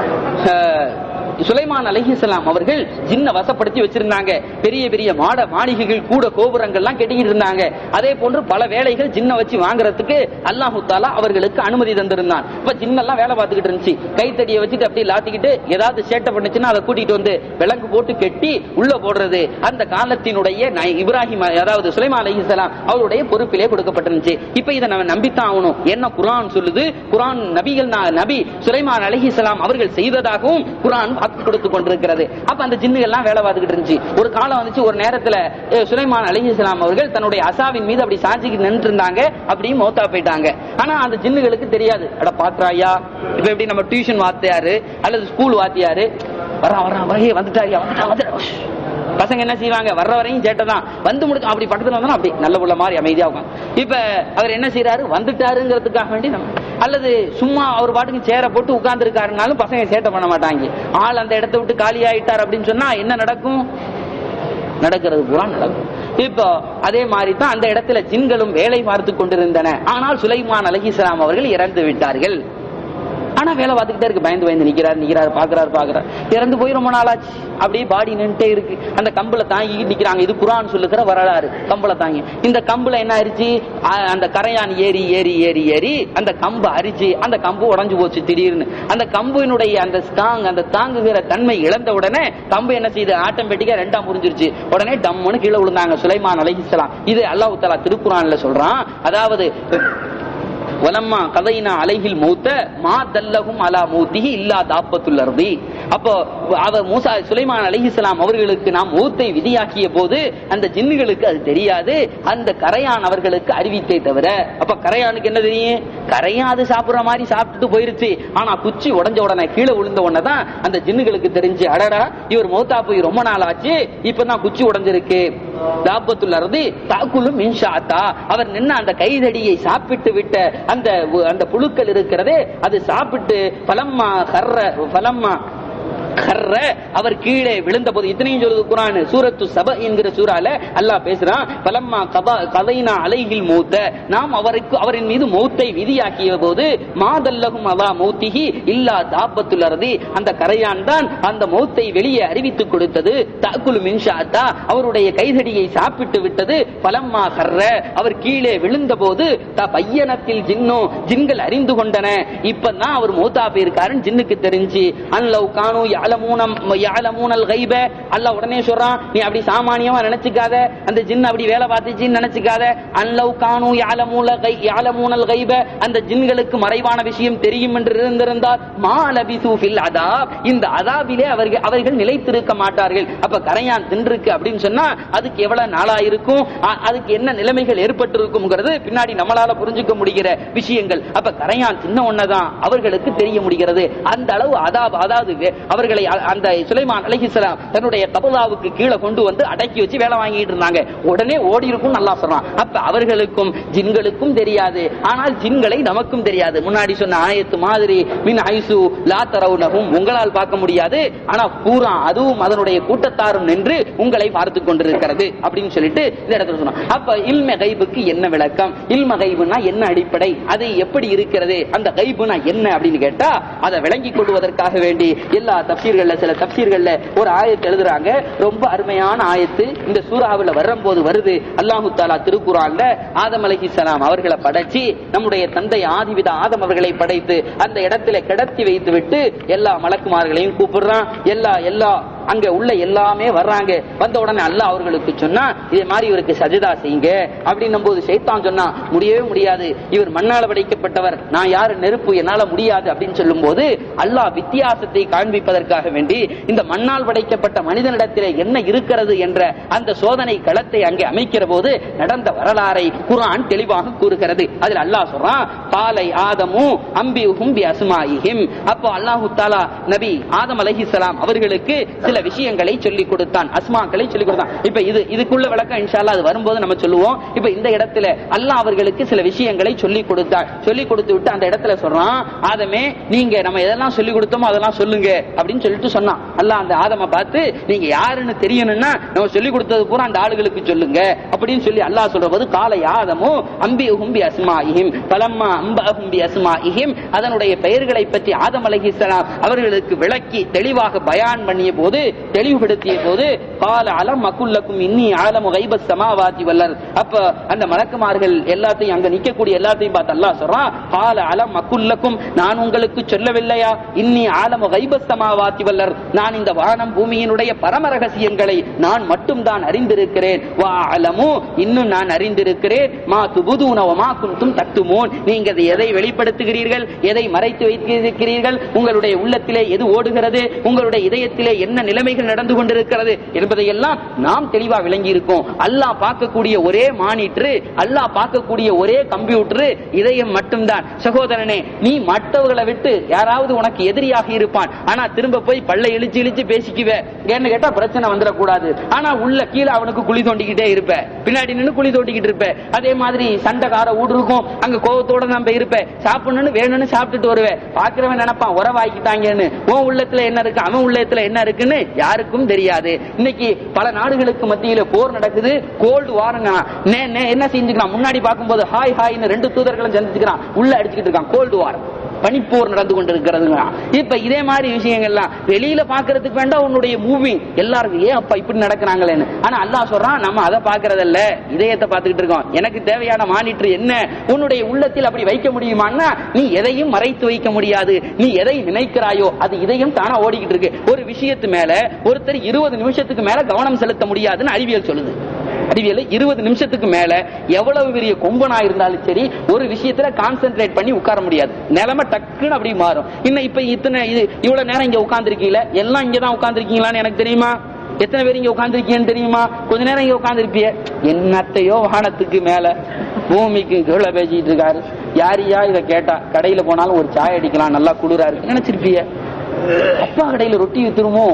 அஹ், சுலைமான் அலைஹிஸ்ஸலாம் அவர்கள் ஜின்ன வசப்படுத்தி வச்சிருந்தாங்க பெரிய பெரிய மாட மாளிகைகள் கூட கோபுரங்கள்லாம் கட்டிக்கிட்டு இருந்தாங்க அதே போன்று பல வேலைகள் ஜின்ன வச்சு வாங்குறதுக்கு அல்லாஹு தாலா அவர்களுக்கு அனுமதி தந்திருந்தான் இப்ப ஜின்னெல்லாம் வேலை பார்த்துக்கிட்டு இருந்துச்சு கைத்தடியை வச்சுட்டு அப்படியே லாத்திக்கிட்டு ஏதாவது சேட்டை பண்ணுச்சுன்னா அதை கூட்டிட்டு வந்து விலங்கு போட்டு கெட்டி உள்ள போடுறது அந்த காலத்தினுடைய ந- இப்ராஹிம் அதாவது சுலைமான் அலைஹிஸ்ஸலாம் அவருடைய பொறுப்பிலே கொடுக்கப்பட்டிருந்துச்சு இப்ப இதை நம்ம நம்பித்தான் ஆகணும் என்ன குர்ஆன் சொல்லுது குர்ஆன் நபிகள் நா- நபி சுலைமான் அலைஹிஸ்ஸலாம் அவர்கள் செய்ததாகவும் குர்ஆன் வாக்கு கொடுத்து கொண்டிருக்கிறது அப்ப அந்த ஜின்னுகள் எல்லாம் வேலை பார்த்துக்கிட்டு இருந்துச்சு ஒரு காலம் வந்துச்சு ஒரு நேரத்துல அஹ், சுலைமான் அலைஹிஸ்ஸலாம் அவர்கள் தன்னுடைய அசாவின் மீது அப்படி சாஞ்சிக்கு நின்று இருந்தாங்க அப்படியே மௌத்தா போயிட்டாங்க ஆனா அந்த ஜின்னுகளுக்கு தெரியாது அட பாக்குறாயா இப்ப எப்படி நம்ம டியூஷன் வாத்தியாரு அல்லது ஸ்கூல் வாத்தியாரு வரான் வரான் வரே வந்துட்டாரியா வந்துட்டா வந்துட்டா பசங்க என்ன செய்வாங்க வர்ற வரையும் சேட்டதான் வந்து முடிச்சு அப்படி பக்கத்துல வந்தா அப்படி நல்ல உள்ள மாதிரி அமைதியா உட்காந்து இப்ப அவர் என்ன செய்யறாரு வந்துட்டாருங்கிறதுக்காக வேண்டி நம்ம அல்லது சும்மா அவர் பாட்டுக்கு சேர போட்டு உட்கார்ந்து இருக்காருனாலும் பசங்க சேட்டை பண்ண மாட்டாங்க ஆள் அந்த இடத்தை விட்டு காலி ஆயிட்டார் அப்படின்னு சொன்னா என்ன நடக்கும் நடக்கிறது பூரா நடக்கும் இப்போ அதே மாதிரி தான் அந்த இடத்துல ஜின்களும் வேலை பார்த்து கொண்டிருந்தன ஆனால் சுலைமான் அலஹிஸ்லாம் அவர்கள் இறந்து விட்டார்கள் ஆனா வேலை பார்த்துக்கிட்டே இருக்கு பயந்து பயந்து நிக்கிறாரு நிக்கிறாரு பாக்குறாரு பாக்குறாரு இறந்து போய் ரொம்ப நாளாச்சு அப்படியே பாடி நின்றுட்டே இருக்கு அந்த கம்புல தாங்கி நிக்கிறாங்க இது குரான் சொல்லுகிற வரலாறு கம்புல தாங்கி இந்த கம்புல என்ன ஆயிருச்சு அ- அந்த கரையான் ஏறி ஏறி ஏறி ஏறி அந்த கம்பு அரிச்சு அந்த கம்பு உடைஞ்சு போச்சு திடீர்னு அந்த கம்பினுடைய அந்த ஸ்டாங் அந்த தாங்குகிற தன்மை இழந்த உடனே கம்பு என்ன செய்யுது ஆட்டோமேட்டிக்கா ரெண்டா முறிஞ்சிருச்சு உடனே டம்முன்னு கீழே விழுந்தாங்க சுலைமான் அலைஹிஸ்ஸலாம் இது அல்லாஹ் தஆலா திருக்குறான்ல சொல்றான் அதாவது வலம்மா கதைனா அலைஹில் மௌத்த மா தல்லகும் அலா மௌத்திஹி இல்லா தாப்பத்துல் அர்தி அப்போ அவர் மூசா சுலைமான் அலிஹிஸ்லாம் அவர்களுக்கு நாம் மூத்தை விதியாக்கிய போது அந்த ஜின்னுகளுக்கு அது தெரியாது அந்த கரையான் அவர்களுக்கு அறிவித்தே தவிர அப்ப கரையானுக்கு என்ன தெரியும் கரையான் அது சாப்பிடுற மாதிரி சாப்பிட்டுட்டு போயிருச்சு ஆனா குச்சி உடஞ்ச உடனே கீழே விழுந்த உடனே தான் அந்த ஜின்னுகளுக்கு தெரிஞ்சு அடடா இவர் மௌத்தா போய் ரொம்ப நாள் ஆச்சு இப்பதான் குச்சி உடைஞ்சிருக்கு தாபத்துள்ள இருந்து தாக்குலும் மின்ஷாத்தா அவர் நின்ன அந்த கைதடியை சாப்பிட்டு விட்ட அந்த அந்த புழுக்கள் இருக்கிறதே அது சாப்பிட்டு பலம்மா கர்ற பலம்மா கர்ற அவர் கீழே விழுந்த போது இத்தனையும் சொல்லுது குரான் சூரத்து சப என்கிற சூறால அல்லாஹ் பேசுறான் பலம்மா கபா கதைனா அலைகில் மூத்த நாம் அவருக்கு அவரின் மீது மௌத்தை விதியாக்கிய போது மாதல்லகும் அவா மௌத்திகி இல்லா தாபத்துல் அருதி அந்த கரையான் தான் அந்த மௌத்தை வெளியே அறிவித்துக் கொடுத்தது தாக்குலு மின்ஷாத்தா அவருடைய கைதடியை சாப்பிட்டு விட்டது பலம்மா கர்ற அவர் கீழே விழுந்த போது த பையனத்தில் ஜின்னோ ஜின்கள் அறிந்து கொண்டன இப்பதான் அவர் மௌத்தா போயிருக்காருன்னு ஜின்னுக்கு தெரிஞ்சு அன்லவ் கானு யாலமூனம் யாலமூனல் கைப அல்லாஹ் உடனே சொல்றான் நீ அப்படி சாமானியமா நினைச்சுக்காத அந்த ஜின் அப்படி வேலை பார்த்துச்சின்னு நினைச்சுக்காத அன்லவ் கானு யாலமூல கை யாலமூனல் கைப அந்த ஜின்களுக்கு மறைவான விஷயம் தெரியும் என்று இருந்திருந்தால் மா லபிசு ஃபில் அதாப் இந்த அதாபிலே அவர்கள் அவர்கள் நிலைத்திருக்க மாட்டார்கள் அப்ப கரையான் தின்றுக்கு அப்படின்னு சொன்னா அதுக்கு எவ்வளவு நாளா இருக்கும் அ- அதுக்கு என்ன நிலைமைகள் ஏற்பட்டிருக்கும்ங்கிறது பின்னாடி நம்மளால புரிஞ்சுக்க முடிகிற விஷயங்கள் அப்ப கரையான் சின்ன ஒன்னதான் அவர்களுக்கு தெரிய முடிகிறது அந்த அளவு அதாப் அதாவது வே- அவர்களை அ- அந்த சுலைமான் அலைஹிஸ்ஸலாம் தன்னுடைய கபலாவுக்கு கீழே கொண்டு வந்து அடக்கி வச்சு வேலை வாங்கிட்டு இருந்தாங்க உடனே ஓடி இருக்கும் நல்லா சொல்றான் அப்ப அவர்களுக்கும் ஜின்களுக்கும் தெரியாது ஆனால் ஜின்களை நமக்கும் தெரியாது முன்னாடி சொன்ன ஆயத்து மாதிரி மின் ஐசு லா தரவுனகும் உங்களால் பார்க்க முடியாது ஆனா பூரா அதுவும் அதனுடைய கூட்டத்தாரும் நின்று உங்களை பார்த்து கொண்டிருக்கிறது அப்படின்னு சொல்லிட்டு இந்த இடத்துல சொன்னோம் அப்ப இல்ம கைபுக்கு என்ன விளக்கம் இல்ம கைபுனா என்ன அடிப்படை அது எப்படி இருக்கிறது அந்த கைபுனா என்ன அப்படின்னு கேட்டா அதை விளங்கி கொள்வதற்காக வேண்டி எல்லா தப்சீர்கள்ல சில தப்சீர்கள்ல ஒரு ஆயத்து எழுதுறாங்க ரொம்ப அருமையான ஆயத்து இந்த சூறாவுல வரும்போது வருது அல்லாஹு தாலா திருக்குறான்ல ஆதம் அலைஹிஸ்ஸலாம் அவர்களை படைச்சு நம்முடைய தந்தை ஆதிவித ஆதம் அவர்களை படைத்து அந்த இடத்துல கிடத்தி வைத்து விட்டு எல்லா மலக்குமார்களையும் கூப்பிடுறான் எல்லா எல்லா அங்க உள்ள எல்லாமே வர்றாங்க வந்த உடனே அல்லாஹ் அவர்களுக்கு சொன்னா இதே மாதிரி இவருக்கு சஜிதா செய்யுங்க அப்படின்னும் போது சைத்தான் சொன்னா முடியவே முடியாது இவர் மண்ணால படைக்கப்பட்டவர் நான் யாரு நெருப்பு என்னால முடியாது அப்படின்னு சொல்லும் போது அல்லாஹ் வித்தியாசத்தை காண்பிப்பதற்காக வேண்டி இந்த மண்ணால் படைக்கப்பட்ட மனிதனிடத்திலே என்ன இருக்கிறது என்ற அந்த சோதனை களத்தை அங்கே அமைக்கிற போது நடந்த வரலாறை குர்ஆன் தெளிவாக கூறுகிறது அதில் அல்லாஹ் சொல்றான் பாலை ஆதமு அம்பி ஹும்பி அசுமாயிஹிம் அப்போ அல்லாஹு தாலா நபி ஆதம் அலைஹிஸ்ஸலாம் அவர்களுக்கு சில விஷயங்களை சொல்லிக் கொடுத்தான் அஸ்மாக்களை சொல்லிக் கொடுத்தான் இப்ப இது இதுக்குள்ள விளக்கம் இன்ஷால்லா அது வரும்போது நம்ம சொல்லுவோம் இப்ப இந்த இடத்துல அல்லாஹ் அவர்களுக்கு சில விஷயங்களை சொல்லிக் கொடுத்தான் சொல்லிக் கொடுத்து விட்டு அந்த இடத்துல சொல்றான் ஆதமே நீங்க நம்ம எதெல்லாம் சொல்லிக் கொடுத்தோமோ அதெல்லாம் சொல்லுங்க அப்படின்னு சொல்லிட்டு சொன்னான் அல்லாஹ் அந்த ஆதம பார்த்து நீங்க யாருன்னு தெரியணும்னா நம்ம சொல்லிக் கொடுத்தது பூரா அந்த ஆளுகளுக்கு சொல்லுங்க அப்படின்னு சொல்லி அல்லாஹ் சொல்ற போது காலை ஆதமோ அம்பி ஹும்பி அஸ்மாயிஹிம் பலம்மா அம்ப ஹும்பி அஸ்மாயிஹிம் அதனுடைய பெயர்களை பற்றி ஆதம் அலைஹிஸ்ஸலாம் அவர்களுக்கு விளக்கி தெளிவாக பயான் பண்ணிய போது தெளிவுபடுத்திய போது கால அலம் அக்குல்லக்கும் இன்னி ஆலமு கைபஸ் சமாவாதி வல்லர் அப்ப அந்த மலக்குமார்கள் எல்லாத்தையும் அங்க நிக்கக்கூடிய எல்லாத்தையும் பார்த்து அல்லாஹ் சொல்றான் கால அலம் அக்குல்லக்கும் நான் உங்களுக்கு சொல்லவில்லையா இன்னி ஆலமு கைபஸ் சமாவாதி வல்லர் நான் இந்த வானம் பூமியினுடைய பரம ரகசியங்களை நான் மட்டும் தான் அறிந்திருக்கிறேன் வா அலமு இன்னும் நான் அறிந்திருக்கிறேன் மா துபுதூன மா குந்தும் தத்துமோன் நீங்க அதை எதை வெளிப்படுத்துகிறீர்கள் எதை மறைத்து வைத்திருக்கிறீர்கள் உங்களுடைய உள்ளத்திலே எது ஓடுகிறது உங்களுடைய இதயத்திலே என்ன நிலைமைகள் நடந்து கொண்டிருக்கிறது என்பதையெல்லாம் நாம் தெளிவா விளங்கி இருக்கோம் அல்லாஹ் பார்க்கக்கூடிய ஒரே மானிட்டர் அல்லாஹ் பார்க்கக்கூடிய ஒரே கம்ப்யூட்டர் இதயம் மட்டும்தான் சகோதரனே நீ மற்றவர்களை விட்டு யாராவது உனக்கு எதிரியாக இருப்பான் ஆனா திரும்ப போய் பல்ல இழிச்சு இழிச்சு பேசிக்குவே ஏன்னு கேட்டா பிரச்சனை வந்துடக்கூடாது ஆனா உள்ள கீழே அவனுக்கு குழி தோண்டிக்கிட்டே இருப்ப பின்னாடி நின்னு குழி தோண்டிக்கிட்டு இருப்ப அதே மாதிரி சண்டைக்கார ஊடு இருக்கும் அங்க கோவத்தோட நம்ம இருப்ப சாப்பிடணும்னு வேணும்னு சாப்பிட்டுட்டு வருவேன் பாக்குறவன் நினைப்பான் உறவாக்கிட்டாங்கன்னு உன் உள்ளத்துல என்ன இருக்கு அவன் உள்ளத்துல என்ன இருக்குன்னு யாருக்கும் தெரியாது இன்னைக்கு பல நாடுகளுக்கு மத்தியில போர் நடக்குது கோல்டு வாருங்க என்ன செஞ்சுக்கிறான் முன்னாடி பார்க்கும்போது ஹாய் ஹாய்னு ரெண்டு தூதர்களும் சந்திச்சுக்கிறான் உள்ள அடிச்சுக்கிட்டு இருக்கான் கோல்டு வார் பனிப்போர் நடந்து கொண்டிருக்கிறதுங்க இப்ப இதே மாதிரி விஷயங்கள்லாம் வெளியில பாக்குறதுக்கு வேண்டாம் உன்னுடைய மூவிங் எல்லாருக்கும் ஏன் அப்பா இப்படி நடக்கிறாங்களேன்னு ஆனா அல்லாஹ் சொல்றான் நம்ம அதை பாக்குறதல்ல இதயத்தை பார்த்துக்கிட்டு இருக்கோம் எனக்கு தேவையான மானிட்டர் என்ன உன்னுடைய உள்ளத்தில் அப்படி வைக்க முடியுமான்னா நீ எதையும் மறைத்து வைக்க முடியாது நீ எதை நினைக்கிறாயோ அது இதயம் தானா ஓடிக்கிட்டு இருக்கு ஒரு விஷயத்து மேல ஒருத்தர் இருபது நிமிஷத்துக்கு மேல கவனம் செலுத்த முடியாதுன்னு அறிவியல் சொல்லுது அறிவியல் இருபது நிமிஷத்துக்கு மேல எவ்வளவு பெரிய கொம்பனா இருந்தாலும் சரி ஒரு விஷயத்துல கான்சென்ட்ரேட் பண்ணி உட்கார முடியாது நிலைமை டக்குன்னு அப்படி மாறும் இன்னும் இப்ப இத்தனை இது இவ்வளவு நேரம் இங்க உட்கார்ந்துருக்கீங்களா எல்லாம் இங்கதான் உட்கார்ந்துருக்கீங்களான்னு எனக்கு தெரியுமா எத்தனை பேர் இங்க உட்கார்ந்துருக்கீங்கன்னு தெரியுமா கொஞ்ச நேரம் இங்க உட்கார்ந்துருப்பிய என்னத்தையோ வானத்துக்கு மேல பூமிக்கு கீழே பேசிட்டு இருக்காரு யாரியா இத கேட்டா கடையில போனாலும் ஒரு சாய் அடிக்கலாம் நல்லா குளிரா இருக்கு நினைச்சிருப்பிய அப்பா கடையில ரொட்டி வித்துருமோ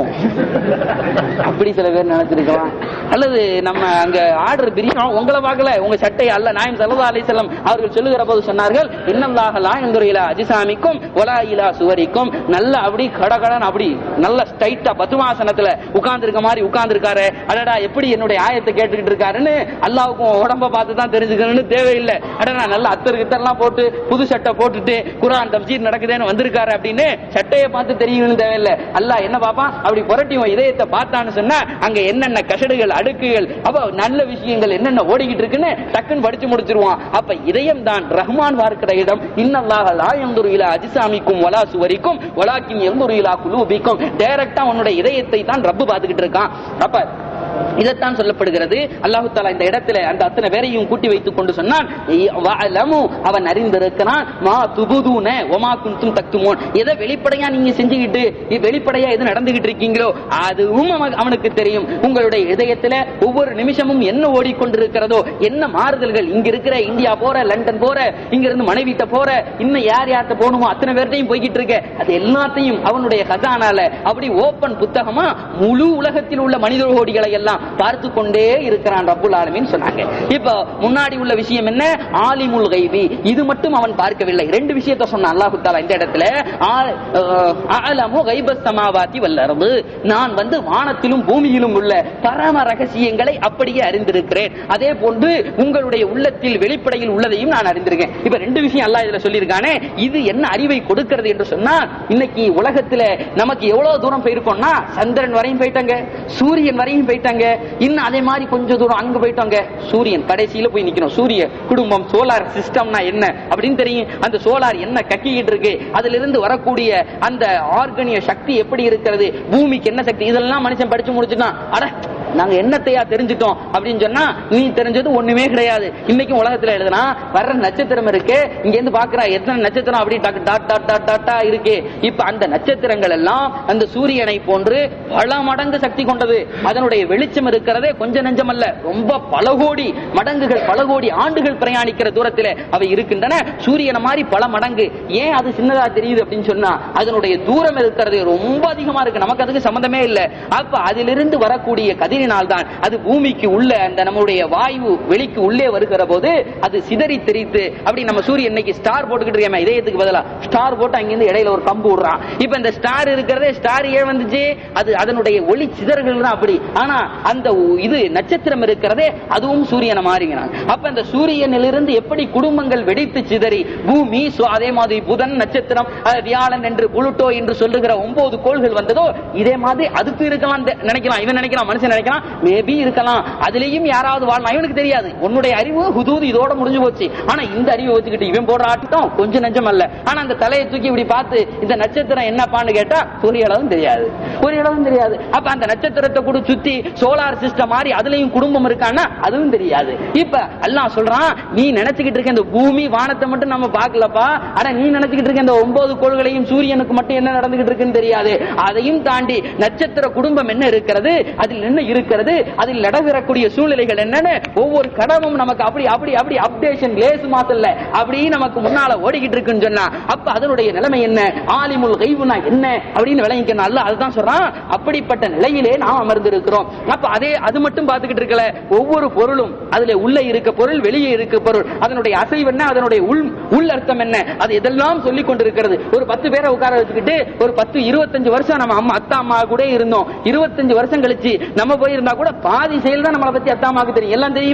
அப்படி சில பேர் நினைச்சிருக்கலாம் அல்லது நம்ம அங்க ஆர்டர் பிரியாணி உங்களை பார்க்கல உங்க சட்டை அல்ல நாயம் சல்லா அலிசல்லம் அவர்கள் சொல்லுகிற போது சொன்னார்கள் இன்னல்லாஹலா என்கிற அஜிசாமிக்கும் ஒலா இலா சுவரிக்கும் நல்ல அப்படி கடகடன் அப்படி நல்ல ஸ்டைட்டா பத்துமாசனத்துல உட்கார்ந்து இருக்க மாதிரி உட்கார்ந்து இருக்காரு அடடா எப்படி என்னுடைய ஆயத்தை கேட்டுக்கிட்டு இருக்காருன்னு அல்லாவுக்கும் உடம்ப பார்த்து தான் தெரிஞ்சுக்கணும்னு தேவையில்லை அடடா நல்ல அத்தர் கித்தர்லாம் போட்டு புது சட்டை போட்டுட்டு குரான் தப்சீர் நடக்குதுன்னு வந்திருக்காரு அப்படின்னு சட்டையை பார்த்து தெரியணும்னு தேவையில்லை அல்லாஹ் என்ன பாப்பான் அப்படி புரட்டி உன் இதயத்தை பார்த்தான்னு சொன்னா அங்க என்னென்ன கசடுகள் அடுக்குகள் அப்ப நல்ல விஷயங்கள் என்னென்ன ஓடிக்கிட்டு இருக்குன்னு டக்குன்னு படிச்சு முடிச்சிருவான் அப்ப இதயம் தான் ரஹ்மான் பார்க்கிற இடம் இன்னல்லாஹ லா யந்துரு இலா அஜிசாமிக்கும் வலா சுவரிக்கும் வலாக்கின் யந்துரு இலா குலூபிக்கும் டைரக்டா உன்னுடைய இதயத்தை தான் ரப்பு பார்த்துக்கிட்டு இருக்கான் அப்ப இதைத்தான் சொல்லப்படுகிறது அல்லாஹு தாலா இந்த இடத்துல அந்த அத்தனை பேரையும் கூட்டி வைத்துக் கொண்டு சொன்னான் வஅலமு, அவன் அறிந்திருக்கிறான் மா துபுதூன ஒமா குந்தும் தக்துமோன் எதை வெளிப்படையா நீங்க செஞ்சுக்கிட்டு இ- வெளிப்படையா எது நடந்துகிட்டு இருக்கீங்களோ அதுவும் அவன்- அவனுக்கு தெரியும் உங்களுடைய இதயத்துல ஒவ்வொரு நிமிஷமும் என்ன ஓடிக்கொண்டிருக்கிறதோ என்ன மாறுதல்கள் இங்க இருக்கிற இந்தியா போற லண்டன் போற இங்க இருந்து மனைவிட்ட போற இன்னும் யார் யார்கிட்ட போகணுமோ அத்தனை பேர்ட்டையும் போய்கிட்டு இருக்க அது எல்லாத்தையும் அவனுடைய கதானால அப்படி ஓபன் புத்தகமா முழு உலகத்தில் உள்ள மனித கோடிகளை எல்லாம் பார்த்து கொண்டே இருக்கிறான் ரப்புல் ஆலமீன் சொன்னாங்க இப்போ முன்னாடி உள்ள விஷயம் என்ன ஆலிமுல் கைபி இது மட்டும் அவன் பார்க்கவில்லை ரெண்டு விஷயத்த சொன்னான் அல்லாஹு தாலா இந்த இடத்துல ஆ- அஹ், அலமு கைபஸ் சமாவாத்தி வல்லரது நான் வந்து வானத்திலும் பூமியிலும் உள்ள பரம ரகசியங்களை அப்படியே அறிந்திருக்கிறேன் அதே போன்று உங்களுடைய உள்ளத்தில் வெளிப்படையில் உள்ளதையும் நான் அறிந்திருக்கேன் இப்ப ரெண்டு விஷயம் அல்லாஹ் இதுல சொல்லியிருக்கானே இது என்ன அறிவை கொடுக்கிறது என்று சொன்னா இன்னைக்கு உலகத்துல நமக்கு எவ்வளவு தூரம் போயிருக்கோம்னா சந்திரன் வரையும் போயிட்டாங்க சூரியன் வரையும் போயிட்டாங்க இன்னும் அதே மாதிரி கொஞ்சம் தூரம் அங்க போயிட்டாங்க சூரியன் கடைசியில போய் நிக்கணும் சூரிய குடும்பம் சோலார் சிஸ்டம்னா என்ன அப்படின்னு தெரியும் அந்த சோலார் என்ன கக்கிக்கிட்டு இருக்கு அதுல இருந்து வரக்கூடிய அந்த ஆர்கனிய சக்தி எப்படி இருக்கிறது பூமிக்கு என்ன சக்தி இதெல்லாம் மனுஷன் படிச்சு முடிச்சுட்டான் அட நாங்க என்னத்தையா தெரிஞ்சுட்டோம் அப்படின்னு சொன்னா நீ தெரிஞ்சது ஒண்ணுமே கிடையாது இன்னைக்கும் உலகத்துல எழுதுனா வர்ற நட்சத்திரம் இருக்கு இங்க இருந்து பாக்குறா எத்தனை நட்சத்திரம் அப்படி டாட் டாட் டாட் டாட் டாட்டா இருக்கு இப்ப அந்த நட்சத்திரங்கள் எல்லாம் அந்த சூரியனை போன்று பல மடங்கு சக்தி கொண்டது அதனுடைய வெளிச்சம் இருக்கிறதே கொஞ்ச நெஞ்சமல்ல ரொம்ப பல கோடி மடங்குகள் பல கோடி ஆண்டுகள் பிரயாணிக்கிற தூரத்தில் அவை இருக்கின்றன சூரியனை மாதிரி பல மடங்கு ஏன் அது சின்னதா தெரியுது அப்படின்னு சொன்னா அதனுடைய தூரம் இருக்கிறது ரொம்ப அதிகமா இருக்கு நமக்கு அதுக்கு சம்பந்தமே இல்லை அப்ப அதிலிருந்து வரக்கூடிய கதிரினால் தான் அது பூமிக்கு உள்ள அந்த நம்முடைய வாயு வெளிக்கு உள்ளே வருகிற போது அது சிதறி தெரித்து அப்படி நம்ம சூரியன் இன்னைக்கு ஸ்டார் போட்டுக்கிட்டு இருக்கேன் இதயத்துக்கு பதிலா ஸ்டார் போட்டு அங்கிருந்து இடையில ஒரு கம்பு விடுறான் இப்ப இந்த ஸ்டார் இருக்கிறதே ஸ்டார் ஏன் வந்துச்சு அது அதனுடைய ஒளி சிதறல்கள் தான் அப்படி ஆனா அந்த உ- இது நட்சத்திரம் இருக்கிறதே அதுவும் சூரியனை மாறினான் அப்ப அந்த சூரியனிலிருந்து எப்படி குடும்பங்கள் வெடித்து சிதறி பூமி சு- அதே மாதிரி புதன் நட்சத்திரம் அஹ், வியாழன் என்று புளுட்டோ என்று சொல்லுகிற ஒன்பது கோள்கள் வந்ததோ இதே மாதிரி அதுக்கு இருக்கலாம் தெ- நினைக்கலாம் இவன் நினைக்கலாம் மனுஷன் நினைக்கலாம் மேபி இருக்கலாம் அதுலயும் யாராவது வாழலாம் இவனுக்கு தெரியாது உன்னுடைய அறிவு ஹுதூது இதோட முடிஞ்சு போச்சு ஆனா இந்த அறிவை வச்சுக்கிட்டு இவன் போடுற ஆட்டம் கொஞ்சம் நெஞ்சம் அல்ல ஆனா அந்த தலையை தூக்கி இப்படி பார்த்து இந்த நட்சத்திரம் என்னப்பான்னு கேட்டா ஒரு அளவும் தெரியாது ஒரு அளவும் தெரியாது அப்ப அந்த நட்சத்திரத்தை கூட சுத்தி சோலார் சிஸ்டம் மாதிரி அதுலயும் குடும்பம் இருக்கான்னா அதுவும் தெரியாது இப்ப அல்லாஹ் சொல்றான் நீ நினைச்சுக்கிட்டு இருக்க இந்த பூமி வானத்தை மட்டும் நம்ம பார்க்கலப்பா ஆனா நீ நினைச்சுக்கிட்டு இருக்க இந்த ஒன்பது கோள்களையும் சூரியனுக்கு மட்டும் என்ன நடந்துகிட்டு இருக்குன்னு தெரியாது அதையும் தாண்டி நட்சத்திர குடும்பம் என்ன இருக்கிறது அதில் என்ன இருக்கிறது அதில் நடக்கிறக்கூடிய சூழ்நிலைகள் என்னன்னு ஒவ்வொரு கடமும் நமக்கு அப்படி அப்படி அப்படி அப்டேஷன் லேசு மாத்தல்ல அப்படி நமக்கு முன்னால ஓடிக்கிட்டு இருக்குன்னு சொன்னா அப்ப அதனுடைய நிலைமை என்ன ஆலிமுல் கைவுனா என்ன அப்படின்னு விளங்கிக்கணும் அல்ல அதுதான் சொல்றான் அப்படிப்பட்ட நிலையிலே நாம் அமர்ந்திருக்கிறோம் அப்ப அதே அது மட்டும் பார்த்துக்கிட்டு இருக்கல ஒவ்வொரு பொருளும் அதுல உள்ள இருக்க பொருள் வெளியே இருக்க பொருள் அதனுடைய அசைவு என்ன அதனுடைய உள் உள் அர்த்தம் என்ன அது இதெல்லாம் சொல்லிக் கொண்டிருக்கிறது ஒரு பத்து பேரை உட்கார வச்சுக்கிட்டு ஒரு பத்து இருபத்தஞ்சு வருஷம் நம்ம அம்மா அத்தா அம்மா கூட இருந்தோம் இருபத்தஞ்சு வருஷம் கழிச்சு நம்ம போயிருந்தா கூட பாதி செயல் தான் நம்மளை பத்தி அத்தா அம்மாவுக்கு தெரியும் எல்லாம் தெரியுமா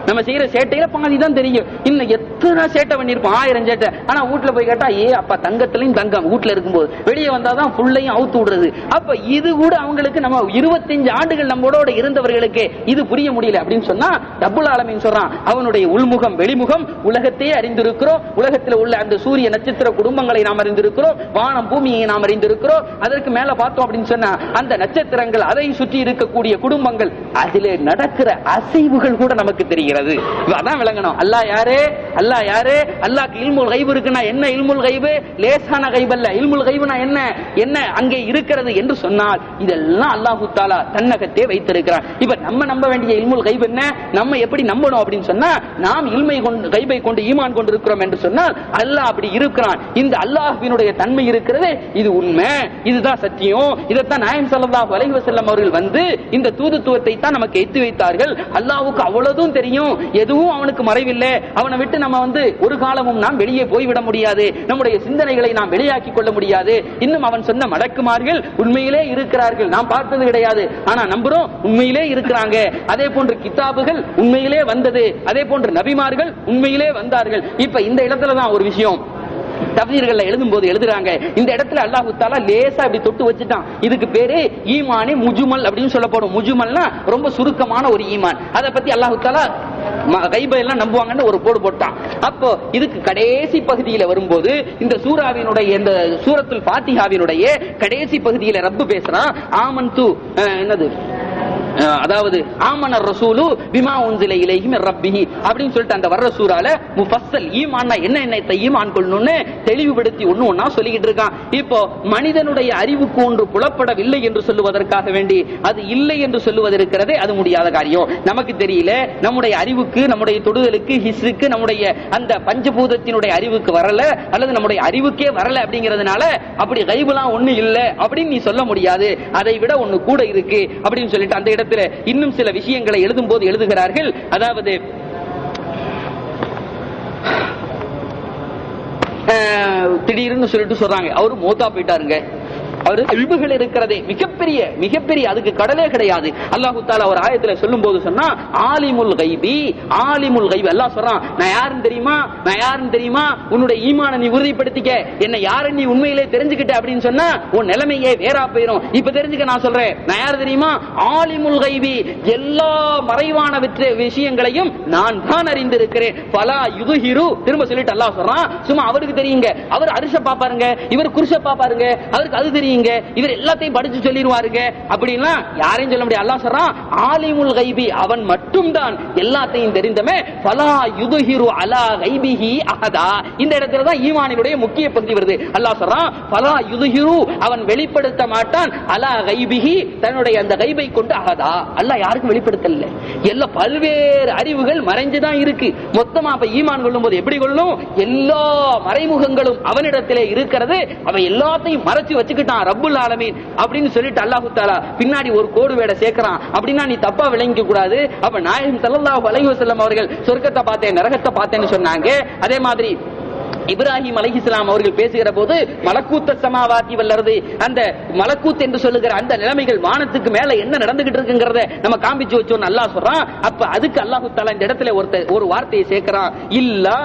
நம்ம செய்யற சேட்டையில பாதி தான் தெரியும் இன்னும் எத்தனை சேட்டை பண்ணிருப்போம் ஆயிரம் சேட்டை ஆனா வீட்டுல போய் கேட்டா ஏ அப்பா தங்கத்திலையும் தங்கம் வீட்டுல இருக்கும்போது வெளியே வந்தாதான் ஃபுல்லையும் அவுத்து விடுறது அப்ப இது கூட அவங்களுக்கு நம்ம இருபத்தஞ்சு ஆண்டுகள் நம்மளோட இருந்தவர்களுக்கு இது புரிய முடியல அப்படின்னு சொன்னா டபுள் ஆலமின் சொல்றான் அவனுடைய உள்முகம் வெளிமுகம் உலகத்தையே அறிந்திருக்கிறோம் உலகத்தில் உள்ள அந்த சூரிய நட்சத்திர குடும்பங்களை நாம் அறிந்திருக்கிறோம் வானம் பூமியை நாம் அறிந்திருக்கிறோம் அதற்கு மேல பார்த்தோம் அப்படின்னு சொன்னா அந்த நட்சத்திரங்கள் அதை சுற்றி இருக்கக்கூடிய குடும்பங்கள் அதிலே நடக்கிற அசைவுகள் கூட நமக்கு தெரிகிறது அதான் விளங்கணும் அல்லாஹ் யாரு அல்லாஹ் யாரு அல்லாஹ்க்கு இல்முல் கைபு இருக்குன்னா என்ன இல்முல் கைபு லேசான கைபல்ல இல்முல் கைபுனா என்ன என்ன அங்கே இருக்கிறது என்று சொன்னால் இதெல்லாம் அல்லாஹு தாலா தன்னகத்தே வைத்திருக்கிறான் இப்ப நம்ம நம்ப வேண்டிய இல்முல் கைபு என்ன நம்ம எப்படி நம்பணும் அப்படின்னு சொன்னா நாம் இல்மை கொண்டு கைபை கொண்டு ஈமான் கொண்டு இருக்கிறோம் என்று சொன்னால் அல்லாஹ் அப்படி இருக்கிறான் இந்த அல்லாஹ்வினுடைய தன்மை இருக்கிறது இது உண்மை இதுதான் சத்தியம் இதைத்தான் நாயம் ஸல்லல்லாஹு அலைஹி வஸல்லம் அவர்கள் வந்து இந்த தூதுத்துவத்தை தான் நமக்கு எத்தி வைத்தார்கள் அல்லாஹ்வுக்கு அவ்வளவுதும் தெரியும் எதுவும் அவனுக்கு மறைவில்லை அவனை விட்டு நம்ம வந்து ஒரு காலமும் நாம் வெளியே போய்விட முடியாது நம்முடைய சிந்தனைகளை நாம் வெளியாக்கி கொள்ள முடியாது இன்னும் அவன் சொன்ன மடக்குமார்கள் உண்மையிலே இருக்கிறார்கள் நாம் பார்த்தது கிடையாது ஆனா நம்புறோம் உண்மையிலே இருக்கிறாங்க அதே போன்று கிதாபுகள் உண்மையிலே வந்தது அதே போன்று நபிமார்கள் உண்மையிலே வந்தார்கள் இப்ப இந்த இடத்துல தான் ஒரு விஷயம் தப்சீர்கள்ல எழுதும் போது எழுதுறாங்க இந்த இடத்துல அல்லாஹு தாலா லேசா அப்படி தொட்டு வச்சுட்டான் இதுக்கு பேரு ஈமானே முஜுமல் அப்படின்னு சொல்லப்படும் முஜுமல்னா ரொம்ப சுருக்கமான ஒரு ஈமான் அதை பத்தி அல்லாஹு தாலா ம- கைபை எல்லாம் நம்புவாங்கன்னு ஒரு போடு போட்டான் அப்போ இதுக்கு கடைசி பகுதியில வரும்போது இந்த சூராவினுடைய இந்த சூரத்துல் பாத்திஹாவினுடைய கடைசி பகுதியில ரப்பு பேசுறான் ஆமன் தூ என்னது அஹ் அதாவது ஆமனர் ரசூலு பிமா உன்சில இலைஹி மிர் ரப்பிஹி அப்படின்னு சொல்லிட்டு அந்த வர்ற சூறால முஃபஸ்ஸல் ஈமான்னா என்ன என்னத்தை ஈமான் கொள்ளணும்னு தெளிவுபடுத்தி ஒண்ணு ஒண்ணா சொல்லிக்கிட்டு இருக்கான் இப்போ மனிதனுடைய அறிவுக்கு ஒன்று புலப்படவில்லை என்று சொல்லுவதற்காக வேண்டி அது இல்லை என்று சொல்லுவது இருக்கிறதே அது முடியாத காரியம் நமக்கு தெரியல நம்முடைய அறிவுக்கு நம்முடைய தொடுதலுக்கு ஹிஸ்ருக்கு நம்முடைய அந்த பஞ்சபூதத்தினுடைய அறிவுக்கு வரல அல்லது நம்முடைய அறிவுக்கே வரல அப்படிங்கிறதுனால அப்படி கைபுலாம் ஒண்ணு இல்ல அப்படின்னு நீ சொல்ல முடியாது அதை விட ஒண்ணு கூட இருக்கு அப்படின்னு சொல்லிட்டு அந்த இடத்துல இன்னும் சில விஷயங்களை எழுதும் போது எழுதுகிறார்கள் அதாவது அஹ், திடீர்னு சொல்லிட்டு சொல்றாங்க அவரு மோத்தா போயிட்டாருங்க அவரு இல்புகள் இருக்கிறதே மிகப்பெரிய மிகப்பெரிய அதுக்கு கடலே கிடையாது அல்லாஹு தாலா ஒரு ஆயத்துல சொல்லும் போது சொன்னா ஆலிமுல் கைபி ஆலிமுல் கைபி அல்லாஹ் சொல்றான் நான் யாருன்னு தெரியுமா நான் யாருன்னு தெரியுமா உன்னுடைய ஈமான நீ உறுதிப்படுத்திக்க என்ன யாருன்னு நீ உண்மையிலே தெரிஞ்சுக்கிட்ட அப்படின்னு சொன்னா உன் நிலைமையே வேறா போயிரும் இப்ப தெரிஞ்சுக்க நான் சொல்றேன் நான் யாரு தெரியுமா ஆலிமுல் கைபி எல்லா மறைவான வெற்ற விஷயங்களையும் நான் தான் அறிந்திருக்கிறேன் பலா யுதுஹிரு திரும்ப சொல்லிட்டு அல்லாஹ் சொல்றான் சும்மா அவருக்கு தெரியுங்க அவர் அரிச பாப்பாருங்க இவர் குருஷ பாப்பாருங்க அவருக்கு அது தெரியுங்க இவர் எல்லாத்தையும் படிச்சு சொல்லிடுவாருங்க அப்படின்னா யாரையும் சொல்ல முடியாது அல்லாஹ் சொல்றான் ஆலிமுல் கைபி அவன் மட்டும்தான் எல்லாத்தையும் தெரிந்தமே பலா யுதுஹிரு அலா கைபிஹி அஹதா இந்த இடத்துல தான் ஈமானினுடைய முக்கிய பகுதி வருது அல்லாஹ் சொல்றான் பலா யுதுஹிரு அவன் வெளிப்படுத்த மாட்டான் அலா கைபிஹி தன்னுடைய அந்த கைபை கொண்டு அஹதா அல்லாஹ் யாருக்கும் வெளிப்படுத்தல எல்லா பல்வேறு அறிவுகள் மறைஞ்சுதான் இருக்கு மொத்தமா அப்ப ஈமான் கொள்ளும் போது எப்படி கொள்ளும் எல்லா மறைமுகங்களும் அவனிடத்திலே இருக்கிறது அவன் எல்லாத்தையும் மறைச்சு வச்சுக்கிட்டான் ரப்புல் ஆலமீன் அப்படின்னு சொல்லிட்டு அல்லாஹு தாலா பின்னாடி ஒரு கோடு வேட சேர்க்கிறான் அப்படின்னா நீ தப்பா விளங்கிக்க கூடாது அப்ப நாயகம் ஸல்லல்லாஹு அலைஹி வஸல்லம் அவர்கள் சொர்க்கத்தை பார்த்தேன் நரகத்தை பார்த்தேன்னு சொன்னாங்க அதே மாதிரி இப்ராஹிம் அலைஹிஸ்ஸலாம் அவர்கள் பேசுகிற போது மலக்கூத்த சமாவாத்தி வல்லறது அந்த மலக்கூத் என்று சொல்லுகிற அந்த நிலைமைகள் வானத்துக்கு மேல என்ன நடந்துகிட்டு இருக்குங்கிறத நம்ம காமிச்சு வச்சோம் அல்லாஹ் சொல்றான் அப்ப அதுக்கு அல்லாஹு தாலா இந்த இடத்துல ஒருத்த ஒரு வார்த்தையை சேர்க்கிறான் இல்லா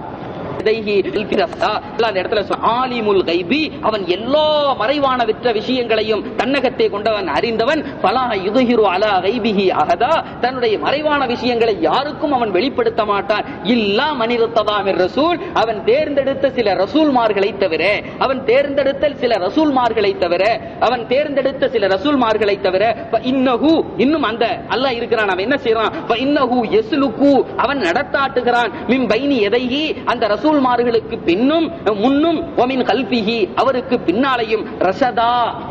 இதைஹி இல்பிரஸ்தா. அல்லாஹ் அந்த இடத்துல சொல்றான், ஆலிமுல் கைபி அவன் எல்லா மறைவான விற்ற விஷயங்களையும் தன்னகத்தை கொண்டவன் அறிந்தவன் பலாஹ யுதுஹிரு அலா கைபிஹி அகதா தன்னுடைய மறைவான விஷயங்களை யாருக்கும் அவன் வெளிப்படுத்த மாட்டான் இல்லா மனிதத்ததாமிர் ரசூல் அவன் தேர்ந்தெடுத்த சில ரசூல்மார்களை தவிர அவன் தேர்ந்தெடுத்த சில ரசூல்மார்களை தவிர அவன் தேர்ந்தெடுத்த சில ரசூல்மார்களை தவிர ஃப இன்னஹு இன்னும் அந்த அல்லாஹ் இருக்கிறான் அவன் என்ன செய்யறான் ஃப இன்னஹு யஸ்லுகு அவன் நடத்தாட்டுகிறான் மின் பைனி எதைஹி அந்த ரசூல்மார்களுக்கு பின்னும் முன்னும் ஒமின் கல்பிஹி அவருக்கு பின்னாலையும் ரசதா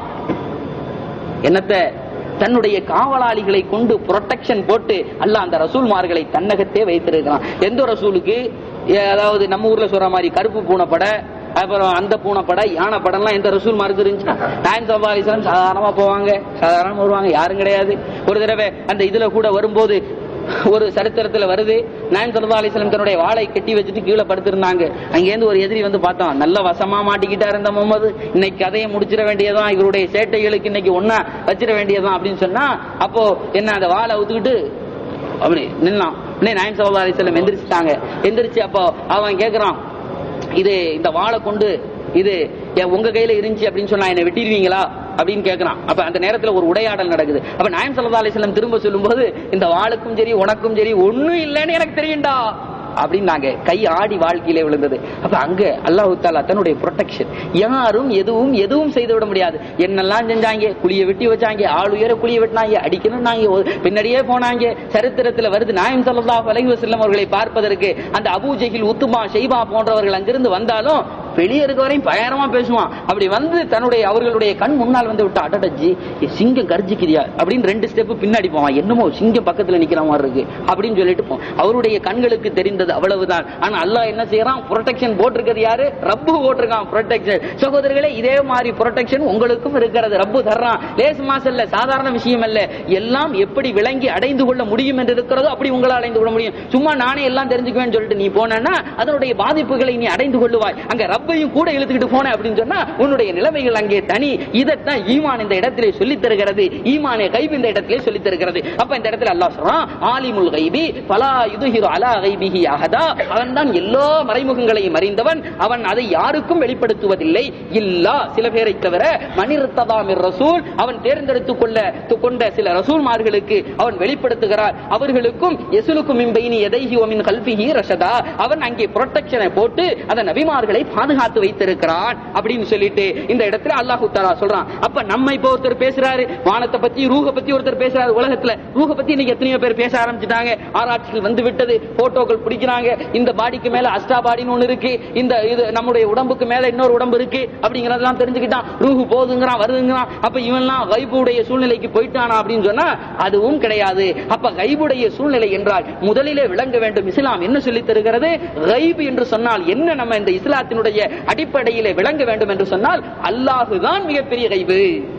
என்னத்த தன்னுடைய காவலாளிகளை கொண்டு புரொடெக்ஷன் போட்டு அல்லாஹ் அந்த ரசூல்மார்களை தன்னகத்தே வைத்திருக்கிறான் எந்த ரசூலுக்கு ஏ, அதாவது நம்ம ஊர்ல சொல்ற மாதிரி கருப்பு பூனை படை அப்புறம் அந்த பூனை படை யானை படம்லாம் எந்த ரசூல் மார்க்கு இருந்துச்சுன்னா நாயன் சல்லா அலிஸ்லாம் சாதாரணமா போவாங்க சாதாரணமா வருவாங்க யாரும் கிடையாது ஒரு தடவை அந்த இதுல கூட வரும்போது ஒரு சரித்திரத்துல வருது நாயன் சல்லா அலிஸ்லாம் தன்னுடைய வாளை கட்டி வச்சுட்டு கீழே படுத்திருந்தாங்க அங்கேருந்து ஒரு எதிரி வந்து பார்த்தோம் நல்ல வசமா மாட்டிக்கிட்டா இருந்த முகமது இன்னைக்கு கதையை முடிச்சிட வேண்டியதான் இவருடைய சேட்டைகளுக்கு இன்னைக்கு ஒன்னா வச்சிட வேண்டியதான் அப்படின்னு சொன்னா அப்போ என்ன அந்த வாளை ஊத்துக்கிட்டு அப்படி நின்னான் உடனே நாயம் சல்லா அலிஸ்லம் எந்திரிச்சிட்டாங்க எந்திரிச்சு அப்போ அவன் கேக்குறான் இது இந்த வாளை கொண்டு இது என் உங்க கையில இருந்துச்சு அப்படின்னு சொன்னா என்ன வெட்டிடுவீங்களா அப்படின்னு கேக்குறான் அப்ப அந்த நேரத்துல ஒரு உரையாடல் நடக்குது அப்ப நாயம் சல்லா அலிஸ்லம் திரும்ப சொல்லும்போது இந்த வாளுக்கும் சரி உனக்கும் சரி ஒண்ணும் இல்லைன்னு எனக்கு தெரியும்டா அப்படின்னாங்க கை ஆடி வாழ்க்கையிலே விழுந்தது அப்ப அங்க அல்லாஹு தாலா தன்னுடைய ப்ரொடெக்ஷன் யாரும் எதுவும் எதுவும் செய்து விட முடியாது என்னெல்லாம் செஞ்சாங்க குழிய வெட்டி வச்சாங்க ஆள் உயர குழிய வெட்டினாங்க அடிக்கணும்னாங்க ஒரு- பின்னாடியே போனாங்க சரித்திரத்துல வருது நாயம் ஸல்லல்லாஹு அலைஹி வஸல்லம் அவர்களை பார்ப்பதற்கு அந்த அபூ ஜஹில் உத்துமா ஷைபா போன்றவர்கள் அங்கிருந்து வந்தாலும் வெளியே இருக்க வரையும் பயங்கரமா பேசுவான் அப்படி வந்து தன்னுடைய அவர்களுடைய கண் முன்னால் வந்து விட்டா அடடஜி சிங்கம் கர்ஜிக்குதியா அப்படின்னு ரெண்டு ஸ்டெப் பின்னாடி போவான் என்னமோ சிங்கம் பக்கத்துல நிக்கிற மாதிரி இருக்கு அப்படின்னு சொல்லிட்டு போவான் அவருடைய கண்களுக்கு தெரிந்தது அவ்வளவுதான் ஆனா அல்லாஹ் என்ன செய்யறான் ப்ரொடெக்ஷன் போட்டிருக்கிறது யாரு ரப்பு போட்டிருக்கான் ப்ரொடெக்ஷன் சகோதரர்களே இதே மாதிரி ப்ரொடெக்ஷன் உங்களுக்கும் இருக்கிறது ரப்பு தர்றான் லேஸ் மாசல்ல சாதாரண விஷயம் அல்ல எல்லாம் எப்படி விளங்கி அடைந்து கொள்ள முடியும் என்று இருக்கிறதோ அப்படி உங்களால் அடைந்து கொள்ள முடியும் சும்மா நானே எல்லாம் தெரிஞ்சுக்குவேன்னு சொல்லிட்டு நீ போனேன்னா அதனுடைய பாதிப்புகளை நீ அடைந்து கொள்ளுவாய் அங்க ரப்பையும் கூட இழுத்துக்கிட்டு போன அப்படின்னு சொன்னா உன்னுடைய நிலைமைகள் அங்கே தனி இதைத்தான் ஈமான் இந்த இடத்திலே சொல்லித் தருகிறது ஈமானே கைபு இந்த இடத்திலே சொல்லித் தருகிறது அப்ப இந்த இடத்துல அல்லாஹ் சொல்றான் ஆலிமுல் கைபி பலா யுதுஹிரு அலா கைபிஹி அஹதா அவன் தான் எல்லா மறைமுகங்களையும் அறிந்தவன் அவன் அதை யாருக்கும் வெளிப்படுத்துவதில்லை இல்லா சில பேரை தவிர மணிர்த்ததாமிர் ரசூல் அவன் தேர்ந்தெடுத்துக் கொள்ள து- கொண்ட சில ரசூல்மார்களுக்கு அவன் வெளிப்படுத்துகிறார் அவர்களுக்கும் எசுலுக்கும் மின்பைனி எதைஹி ஒமின் கல்பிஹி ரஷதா அவன் அங்கே புரொடெக்ஷனை போட்டு அந்த நபிமார்களை பாதுகாத்து வைத்திருக்கிறான் அப்படின்னு சொல்லிட்டு இந்த இடத்துல அல்லாஹு தஆலா சொல்றான் அப்ப நம்ம இப்போ ஒருத்தர் பேசுறாரு வானத்தை பத்தி ரூஹ பத்தி ஒருத்தர் பேசுறாரு உலகத்துல ரூஹ பத்தி இன்னைக்கு எத்தனையோ பேர் பேச ஆரம்பிச்சுட்டாங்க ஆராய்ச்சிகள் வந்து விட்டது போட்டோக்கள் பிடிக்கிறாங்க இந்த பாடிக்கு மேல அஸ்டா பாடின்னு ஒண்ணு இருக்கு இந்த இது நம்முடைய உடம்புக்கு மேல இன்னொரு உடம்பு இருக்கு அப்படிங்கறதெல்லாம் தெரிஞ்சுக்கிட்டான் ரூஹு போகுதுங்கிறான் வருதுங்கிறான் அப்ப இவன்லாம் கைபுடைய சூழ்நிலைக்கு போயிட்டானா அப்படின்னு சொன்னா அதுவும் கிடையாது அப்ப கைபுடைய சூழ்நிலை என்றால் முதலிலே விளங்க வேண்டும் இஸ்லாம் என்ன சொல்லித் தருகிறது கைபு என்று சொன்னால் என்ன நம்ம இந்த இஸ்லாத்தினுடைய அடிப்படையிலே விளங்க வேண்டும் என்று சொன்னால் அல்லாஹு தான் மிகப்பெரிய கைபு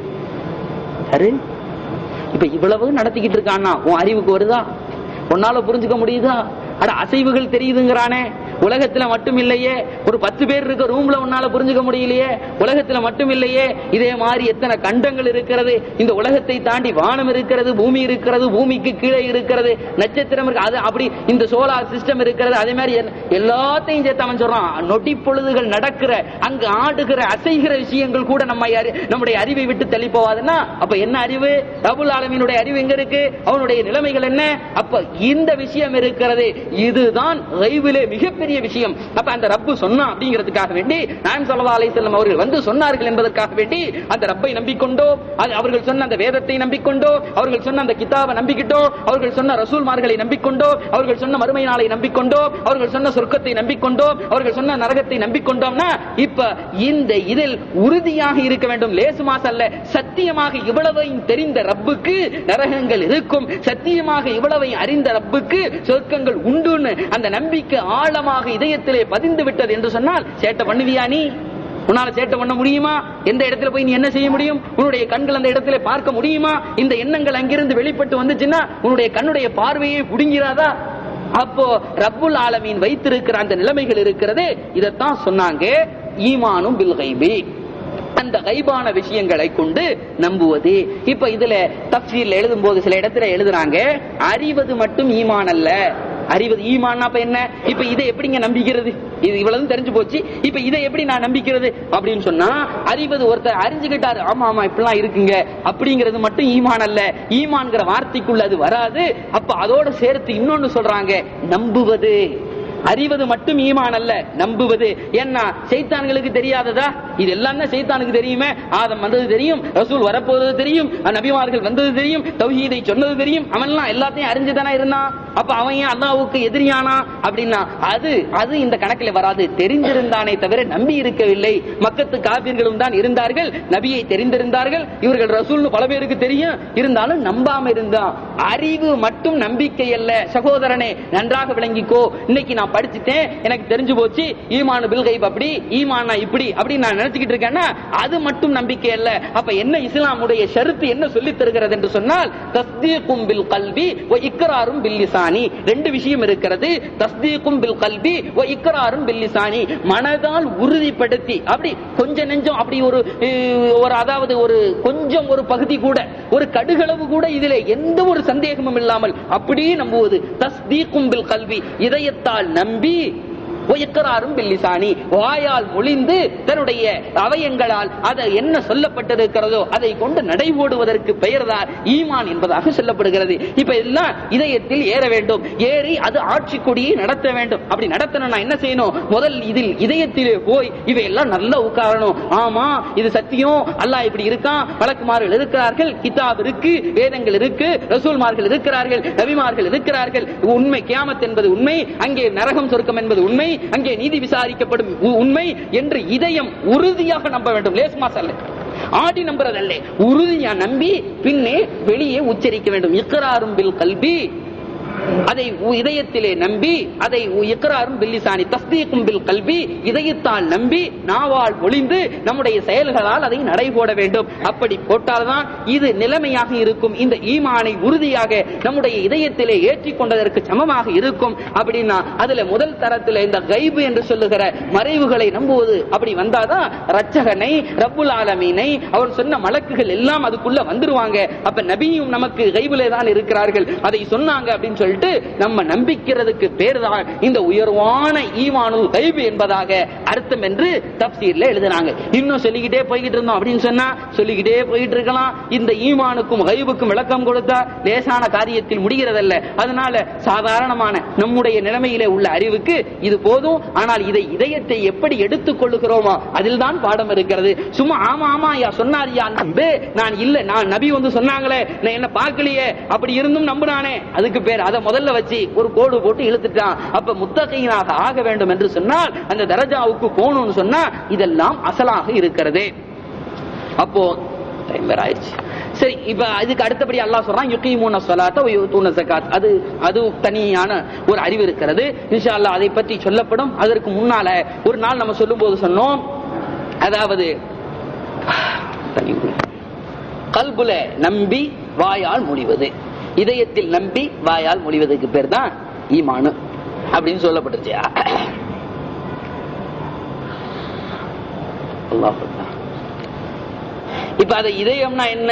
சரி இப்ப இவ்வளவு நடத்திக்கிட்டு இருக்கான்னா உன் அறிவுக்கு வருதா உன்னால புரிஞ்சுக்க முடியுதா அட அசைவுகள் தெரியுதுங்கிறானே உலகத்துல மட்டும் இல்லையே ஒரு பத்து பேர் இருக்க ரூம்ல உன்னால புரிஞ்சுக்க முடியலையே உலகத்துல மட்டும் இல்லையே இதே மாதிரி எத்தனை கண்டங்கள் இருக்கிறது இந்த உலகத்தை தாண்டி வானம் இருக்கிறது பூமி இருக்கிறது பூமிக்கு கீழே இருக்கிறது நட்சத்திரம் இருக்கு அது அப்படி இந்த சோலார் சிஸ்டம் இருக்கிறது அதே மாதிரி எல்- எல்லாத்தையும் சேர்த்து அவன் சொல்றான் நொடி பொழுதுகள் நடக்கிற அங்கு ஆடுகிற அசைகிற விஷயங்கள் கூட நம்ம அறி- நம்முடைய அறிவை விட்டு தள்ளி போவாதுன்னா அப்ப என்ன அறிவு ரபுல் ஆலமீனுடைய அறிவு எங்க இருக்கு அவனுடைய நிலைமைகள் என்ன அப்ப இந்த விஷயம் இருக்கிறது இதுதான் கைவிலே மிகப்பெரிய விஷயம் அப்ப அந்த ரப்பு சொன்னா அப்படிங்கிறதுக்காக வேண்டி நாயம் சல்லா அலிசல்லம் அவர்கள் வந்து சொன்னார்கள் என்பதற்காக வேண்டி அந்த ரப்பை நம்பிக்கொண்டோ அது அவர்கள் சொன்ன அந்த வேதத்தை நம்பிக்கொண்டோ அவர்கள் சொன்ன அந்த கிதாபை நம்பிக்கிட்டோ அவர்கள் சொன்ன ரசூல்மார்களை நம்பிக்கொண்டோ அவர்கள் சொன்ன மறுமை நாளை நம்பிக்கொண்டோ அவர்கள் சொன்ன சொர்க்கத்தை நம்பிக்கொண்டோ அவர்கள் சொன்ன நரகத்தை நம்பிக்கொண்டோம்னா இப்ப இந்த இதில் உறுதியாக இருக்க வேண்டும் லேசு மாசல்ல சத்தியமாக இவ்வளவையும் தெரிந்த ரப்புக்கு நரகங்கள் இருக்கும் சத்தியமாக இவ்வளவையும் அறிந்த ரப்புக்கு சொர்க்கங்கள் உண்டுன்னு அந்த நம்பிக்கை ஆழமாக இதயத்திலே பதிந்து விட்டது என்று சொன்னால் சேட்டை பண்ணுவியா நீ உன்னால சேட்டை பண்ண முடியுமா எந்த இடத்துல போய் நீ என்ன செய்ய முடியும் உன்னுடைய கண்கள் அந்த இடத்துல பார்க்க முடியுமா இந்த எண்ணங்கள் அங்கிருந்து வெளிப்பட்டு வந்துச்சுன்னா உன்னுடைய கண்ணுடைய பார்வையை புடுங்கிறாதா அப்போ ரப்புல் ஆலமீன் வைத்திருக்கிற அந்த நிலைமைகள் இருக்கிறது இதைத்தான் சொன்னாங்க ஈமானும் பில் கைபி அந்த கைபான விஷயங்களை கொண்டு நம்புவது இப்ப இதுல தப்சீர்ல எழுதும் போது சில இடத்துல எழுதுறாங்க அறிவது மட்டும் ஈமான் அல்ல அறிவது ஈமான் அப்ப என்ன இப்ப இதை எப்படிங்க நம்பிக்கிறது இது இவ்வளவு தெரிஞ்சு போச்சு இப்ப இதை எப்படி நான் நம்பிக்கிறது அப்படின்னு சொன்னா அறிவது ஒருத்தர் அறிஞ்சுக்கிட்டாரு ஆமா ஆமா இப்படிலாம் இருக்குங்க அப்படிங்கிறது மட்டும் ஈமான் அல்ல ஈமான்ங்கிற வார்த்தைக்குள்ள அது வராது அப்ப அதோட சேர்த்து இன்னொன்னு சொல்றாங்க நம்புவது அறிவது மட்டும் ஈமான் அல்ல நம்புவது ஏன்னா சைத்தான்களுக்கு தெரியாததா இது எல்லாம் தான் சைத்தானுக்கு தெரியுமே ஆதம் வந்தது தெரியும் ரசூல் வரப்போறது தெரியும் நபிமார்கள் வந்தது தெரியும் தௌஹீதை சொன்னது தெரியும் அவன் எல்லாம் எல்லாத்தையும் அறிஞ்சுதானே இருந்தான் அப்ப அவன் ஏன் அல்லாஹ்வுக்கு எதிரியானா அப்படின்னா அது அது இந்த கணக்கில் வராது தெரிந்திருந்தானே தவிர நம்பி இருக்கவில்லை மக்கத்து காப்பீர்களும் தான் இருந்தார்கள் நபியை தெரிந்திருந்தார்கள் இவர்கள் ரசூல்னு பல பேருக்கு தெரியும் இருந்தாலும் நம்பாம இருந்தான் அறிவு மட்டும் நம்பிக்கை அல்ல சகோதரனே நன்றாக விளங்கிக்கோ இன்னைக்கு நான் படிச்சுட்டேன் எனக்கு தெரிஞ்சு போச்சு ஈமானு பில் கைப் அப்படி ஈமானா இப்படி அப்படி நான் நினைச்சுக்கிட்டு இருக்கேன்னா அது மட்டும் நம்பிக்கை அல்ல அப்ப என்ன இஸ்லாமுடைய ஷருத்து என்ன சொல்லி தருகிறது என்று சொன்னால் தஸ்தீக்கும் பில் கல்வி வ இக்ராரும் பில் லிசானி ரெண்டு விஷயம் இருக்கிறது தஸ்தீக்கும் பில் கல்வி வ இக்ராரும் பில் லிசானி மனதால் உறுதிப்படுத்தி அப்படி கொஞ்சம் நெஞ்சம் அப்படி ஒரு அஹ், ஒரு அதாவது ஒரு கொஞ்சம் ஒரு பகுதி கூட ஒரு கடுகளவு கூட இதிலே எந்த ஒரு சந்தேகமும் இல்லாமல் அப்படியே நம்புவது தஸ்தீக்கும் பில் கல்வி இதயத்தால் நம்பி ஒயக்கராரும் பில்லிசானி வாயால் மொழிந்து தன்னுடைய அவயங்களால் அதை என்ன சொல்லப்பட்டிருக்கிறதோ அதை கொண்டு நடைபோடுவதற்கு பெயர்தான் ஈமான் என்பதாக சொல்லப்படுகிறது இப்ப எல்லாம் இதயத்தில் ஏற வேண்டும் ஏறி அது ஆட்சி கொடியை நடத்த வேண்டும் அப்படி நடத்தணும்னா என்ன செய்யணும் முதல் இதில் இதயத்திலே போய் இவையெல்லாம் நல்லா உட்காரணும் ஆமா இது சத்தியம் அல்லாஹ் இப்படி இருக்கான் வழக்குமார்கள் இருக்கிறார்கள் கிதாப் இருக்கு வேதங்கள் இருக்கு ரசூல்மார்கள் இருக்கிறார்கள் நபிமார்கள் இருக்கிறார்கள் உண்மை கியாமத் என்பது உண்மை அங்கே நரகம் சொர்க்கம் என்பது உண்மை அங்கே நீதி விசாரிக்கப்படும் உ- உண்மை என்று இதயம் உறுதியாக நம்ப வேண்டும் லேஸ் மாசல்ல ஆடி நம்புறதல்ல உறுதியா நம்பி பின்னே வெளியே உச்சரிக்க வேண்டும் இக்கராரும் பில் கல்வி அதை உ- இதயத்திலே நம்பி அதை உ- இக்ராரும் பில்லிசானி தஸ்தீக்கும் பில் கல்வி இதயத்தால் நம்பி நாவால் ஒளிந்து நம்முடைய செயல்களால் அதை நடைபோட வேண்டும் அப்படி போட்டால்தான் இது நிலைமையாக இருக்கும் இந்த ஈமானை உறுதியாக நம்முடைய இதயத்திலே ஏற்றிக் கொண்டதற்கு சமமாக இருக்கும் அப்படின்னா அதுல முதல் தரத்துல இந்த கைபு என்று சொல்லுகிற மறைவுகளை நம்புவது அப்படி வந்தாதான் ரச்சகனை ரப்புல் ஆலமீனை அவர் சொன்ன மலக்குகள் எல்லாம் அதுக்குள்ள வந்துருவாங்க அப்ப நபியும் நமக்கு கைபிலே தான் இருக்கிறார்கள் அதை சொன்னாங்க அப்படின்னு சொல்லிட்டு நம்ம நம்பிக்கிறதுக்கு பேர் தான் இந்த உயர்வான ஈமானுல் கைபு என்பதாக அர்த்தம் என்று தப்சீர்ல எழுதுனாங்க இன்னும் சொல்லிக்கிட்டே போய்கிட்டு இருந்தோம் அப்படின்னு சொன்னா சொல்லிக்கிட்டே போயிட்டு இருக்கலாம் இந்த ஈமானுக்கும் கைபுக்கும் விளக்கம் கொடுத்தா லேசான காரியத்தில் முடிகிறதல்ல அதனால சாதாரணமான நம்முடைய நிலைமையிலே உள்ள அறிவுக்கு இது போதும் ஆனால் இதை இதயத்தை எப்படி எடுத்துக் கொள்ளுகிறோமோ அதில் தான் பாடம் இருக்கிறது சும்மா ஆமா ஆமா ஐயா சொன்னாரியா நம்பு நான் இல்ல நான் நபி வந்து சொன்னாங்களே நான் என்ன பார்க்கலையே அப்படி இருந்தும் நம்புனானே அதுக்கு பேர் அதை முதல்ல வச்சு ஒரு கோடு போட்டு இழுத்துட்டான் அப்ப முத்தகையினாக ஆக வேண்டும் என்று சொன்னால் அந்த தரஜாவுக்கு போகணும்னு சொன்னா இதெல்லாம் அசலாக இருக்கிறது அப்போ டைம் வேற ஆயிடுச்சு சரி இப்ப அதுக்கு அடுத்தபடி அல்லாஹ் சொல்றான் யுகீமூன ஸலாத்த வ யூதூன ஸகாத் அது அது தனியான ஒரு அறிவு இருக்கிறது இன்ஷா அல்லாஹ் அதை பற்றி சொல்லப்படும் அதற்கு முன்னால ஒரு நாள் நம்ம சொல்லும்போது சொன்னோம் அதாவது தனி ஒரு கல்புல நம்பி வாயால் முடிவது இதயத்தில் நம்பி வாயால் முடிவதற்கு பேர் தான் ஈமானு அப்படின்னு சொல்லப்பட்டுச்சு அல்லாஹ் அக்பர். இப்ப அது இதயம்னா என்ன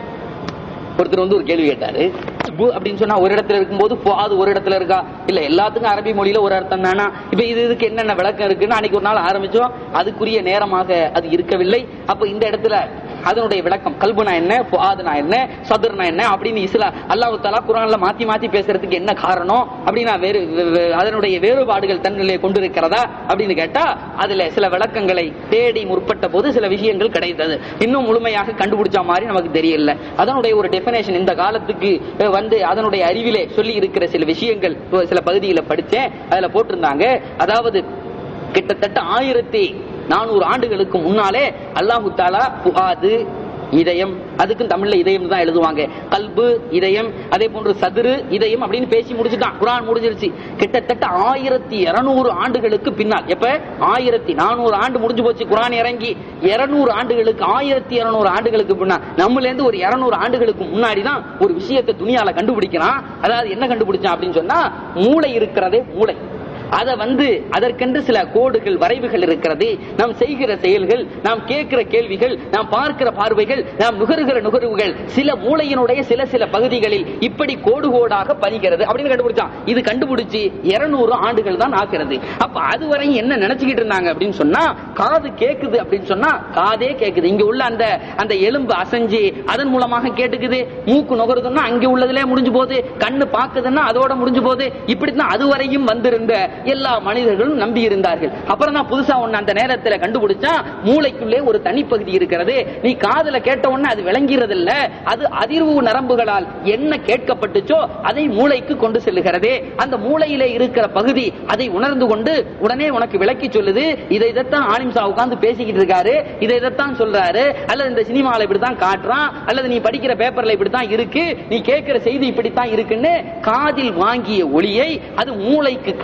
ஒருத்தர் வந்து ஒரு கேள்வி கேட்டாரு பு அப்படின்னு சொன்னா ஒரு இடத்துல இருக்கும்போது அது ஒரு இடத்துல இருக்கா இல்ல எல்லாத்துக்கும் அரபி மொழியில ஒரு அர்த்தம் தானா இப்ப இது இதுக்கு என்னென்ன விளக்கம் இருக்குன்னு அன்னைக்கு ஒரு நாள் ஆரம்பிச்சோம் அதுக்குரிய நேரமாக அது இருக்கவில்லை அப்ப இந்த இடத்துல அதனுடைய விளக்கம் கல்புனா என்ன புஆதுனா என்ன சதுர்னா என்ன அப்படின்னு இஸ்லா அல்லாஹ் தலா குரான்ல மாத்தி மாத்தி பேசுறதுக்கு என்ன காரணம் அப்படின்னா வேறு வே- வே- அதனுடைய வேறுபாடுகள் தன்னிலே கொண்டிருக்கிறதா அப்படின்னு கேட்டா அதுல சில விளக்கங்களை தேடி முற்பட்ட போது சில விஷயங்கள் கிடைத்தது இன்னும் முழுமையாக கண்டுபிடிச்ச மாதிரி நமக்கு தெரியல அதனுடைய ஒரு டெபினேஷன் இந்த காலத்துக்கு அஹ், வந்து அதனுடைய அறிவிலே சொல்லி இருக்கிற சில விஷயங்கள் இப்போ சில பகுதியில படிச்சேன் அதுல போட்டிருந்தாங்க அதாவது கிட்டத்தட்ட ஆயிரத்தி நானூறு ஆண்டுகளுக்கு முன்னாலே அல்லாஹு தாலா புகாது இதயம் அதுக்கும் தமிழ்ல இதயம் தான் எழுதுவாங்க கல்பு இதயம் அதே போன்று சதுரு இதயம் அப்படின்னு பேசி முடிச்சுட்டான் குரான் முடிஞ்சிருச்சு கிட்டத்தட்ட ஆயிரத்தி இருநூறு ஆண்டுகளுக்கு பின்னால் எப்ப ஆயிரத்தி நானூறு ஆண்டு முடிஞ்சு போச்சு குரான் இறங்கி இருநூறு ஆண்டுகளுக்கு ஆயிரத்தி இருநூறு ஆண்டுகளுக்கு பின்னால் நம்மள இருந்து ஒரு இருநூறு ஆண்டுகளுக்கு முன்னாடி தான் ஒரு விஷயத்தை துணியால கண்டுபிடிக்கிறான் அதாவது என்ன கண்டுபிடிச்சான் அப்படின்னு சொன்னா மூளை இருக்கிறதே மூளை அத வந்து அதற்கென்று சில கோடுகள் வரைவுகள் இருக்கிறது நாம் செய்கிற செயல்கள் நாம் கேட்கிற கேள்விகள் நாம் பார்க்கிற பார்வைகள் நாம் நுகருகிற நுகர்வுகள் சில மூளையினுடைய சில சில பகுதிகளில் இப்படி கோடு கோடாக பணிகிறது அப்படின்னு கண்டுபிடிச்சான் இது கண்டுபிடிச்சு 200 ஆண்டுகள் தான் ஆகிறது அப்ப அதுவரை என்ன நினைச்சுக்கிட்டு இருந்தாங்க அப்படின்னு சொன்னா காது கேக்குது அப்படின்னு சொன்னா காதே கேக்குது இங்க உள்ள அந்த அந்த எலும்பு அசைஞ்சு அதன் மூலமாக கேட்டுக்குது மூக்கு நுகருதுன்னா அங்க உள்ளதுல முடிஞ்சு போகுது கண்ணு பாக்குதுன்னா அதோட முடிஞ்சு போகுது இப்படித்தான் அதுவரையும் வந்திருந்த எல்லா மனிதர்களும் நம்பி இருந்தார்கள் அப்புறம் தான் புதுசா ஒண்ணு அந்த நேரத்துல கண்டுபிடிச்சா மூளைக்குள்ளே ஒரு தனிப்பகுதி இருக்கிறது நீ காதுல கேட்ட உடனே அது விளங்கிறது இல்ல அது அதிர்வு நரம்புகளால் என்ன கேட்கப்பட்டுச்சோ அதை மூளைக்கு கொண்டு செல்லுகிறதே அந்த மூளையிலே இருக்கிற பகுதி அதை உணர்ந்து கொண்டு உடனே உனக்கு விளக்கி சொல்லுது இதை இதைத்தான் ஆலிம்சா உட்கார்ந்து பேசிக்கிட்டு இருக்காரு இதை இதைத்தான் சொல்றாரு அல்லது இந்த சினிமால இப்படித்தான் காட்டுறான் அல்லது நீ படிக்கிற பேப்பர்ல இப்படித்தான் இருக்கு நீ கேட்கிற செய்தி இப்படித்தான் இருக்குன்னு காதில் வாங்கிய ஒளியை அது மூளைக்கு கடத்தி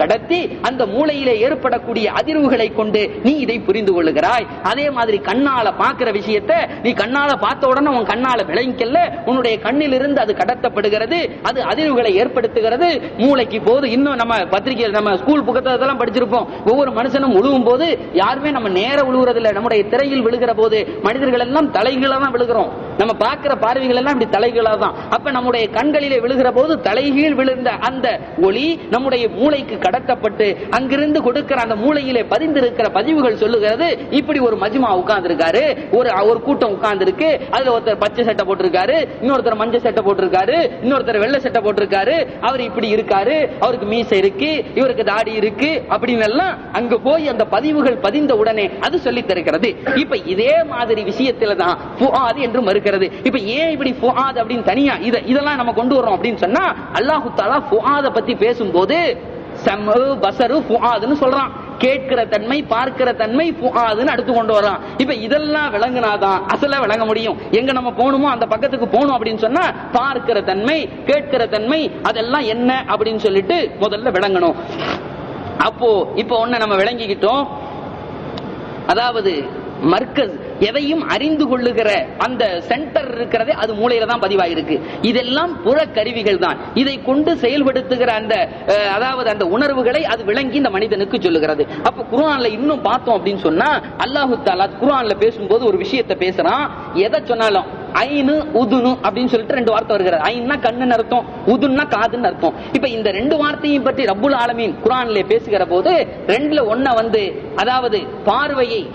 அந்த மூளையிலே ஏற்படக்கூடிய அதிர்வுகளை கொண்டு நீ இதை புரிந்து கொள்ளுகிறாய் அதே மாதிரி கண்ணால பாக்குற விஷயத்தை நீ கண்ணால பார்த்த உடனே உன் கண்ணால விளங்கிக்கல உன்னுடைய கண்ணில் இருந்து அது கடத்தப்படுகிறது அது அதிர்வுகளை ஏற்படுத்துகிறது மூளைக்கு போது இன்னும் நம்ம பத்திரிகையில் நம்ம ஸ்கூல் புத்தகத்தெல்லாம் படிச்சிருப்போம் ஒவ்வொரு மனுஷனும் உழுவும் போது யாருமே நம்ம நேர உழுவுறது இல்ல நம்முடைய திரையில் விழுகிற போது மனிதர்கள் எல்லாம் தலைகீழா தான் விழுகிறோம் நம்ம பார்க்கிற பார்வைகள் எல்லாம் இப்படி தலைகீழா தான் அப்ப நம்முடைய கண்களிலே விழுகிற போது தலைகீழ் விழுந்த அந்த ஒளி நம்முடைய மூளைக்கு கடத்தப்பட்டு அங்கிருந்து கொடுக்கிற அந்த மூளையிலே பதிந்திருக்கிற பதிவுகள் சொல்லுகிறது இப்படி ஒரு மஜ்மா உட்கார்ந்து இருக்காரு ஒரு ஒரு கூட்டம் உட்கார்ந்து இருக்கு அதுல ஒருத்தர் பச்சை சட்டை போட்டிருக்காரு இன்னொருத்தர் மஞ்சள் சட்டை போட்டிருக்காரு இன்னொருத்தர் வெள்ளை சட்டை போட்டிருக்காரு அவர் இப்படி இருக்காரு அவருக்கு மீசை இருக்கு இவருக்கு தாடி இருக்கு அப்படின்னு எல்லாம் அங்க போய் அந்த பதிவுகள் பதிந்த உடனே அது சொல்லி தருகிறது இப்ப இதே மாதிரி விஷயத்துல தான் ஃபுஆத் என்று மறுக்கிறது இப்ப ஏன் இப்படி ஃபுஆத் அப்படின்னு தனியா இத இதெல்லாம் நம்ம கொண்டு வரோம் அப்படின்னு சொன்னா அல்லாஹு தாலா ஃபுஆத பத்தி பேசும்போது சம்மு பசரு ஃபுஆதுன்னு சொல்றான் கேட்கிற தன்மை பார்க்கிற தன்மை ஃபுஆதுன்னு அடுத்து கொண்டு வரான் இப்ப இதெல்லாம் விளங்குனாதான் அசல விளங்க முடியும் எங்க நம்ம போகணுமோ அந்த பக்கத்துக்கு போகணும் அப்படின்னு சொன்னா பார்க்கிற தன்மை கேட்கிற தன்மை அதெல்லாம் என்ன அப்படின்னு சொல்லிட்டு முதல்ல விளங்கணும் அப்போ இப்ப ஒண்ணு நம்ம விளங்கிக்கிட்டோம் அதாவது மர்க்கஸ் எதையும் அறிந்து கொள்ளுகிற அந்த சென்டர் இருக்கிறதே அது மூளையில தான் பதிவாயிருக்கு இதெல்லாம் புற கருவிகள் தான் இதை கொண்டு செயல்படுத்துகிற அந்த அஹ், அதாவது அந்த உணர்வுகளை அது விளங்கி இந்த மனிதனுக்கு சொல்லுகிறது அப்ப குர்ஆன்ல இன்னும் பார்த்தோம் அப்படின்னு சொன்னா அல்லாஹு தாலா குர்ஆன்ல பேசும்போது ஒரு விஷயத்தை பேசுறான் எதை சொன்னாலும் ஐனு உதுனு அப்படின்னு சொல்லிட்டு ரெண்டு வார்த்தை வருகிறது ஐன்னா கண்ணுன்னு அர்த்தம் உதுன்னா காதுன்னு அர்த்தம் இப்ப இந்த ரெண்டு வார்த்தையும் பற்றி ரப்புல் ஆலமீன் குர்ஆன்ல பேசுகிற போது ரெண்டுல ஒன்ன வந்து அதாவது பார்வையை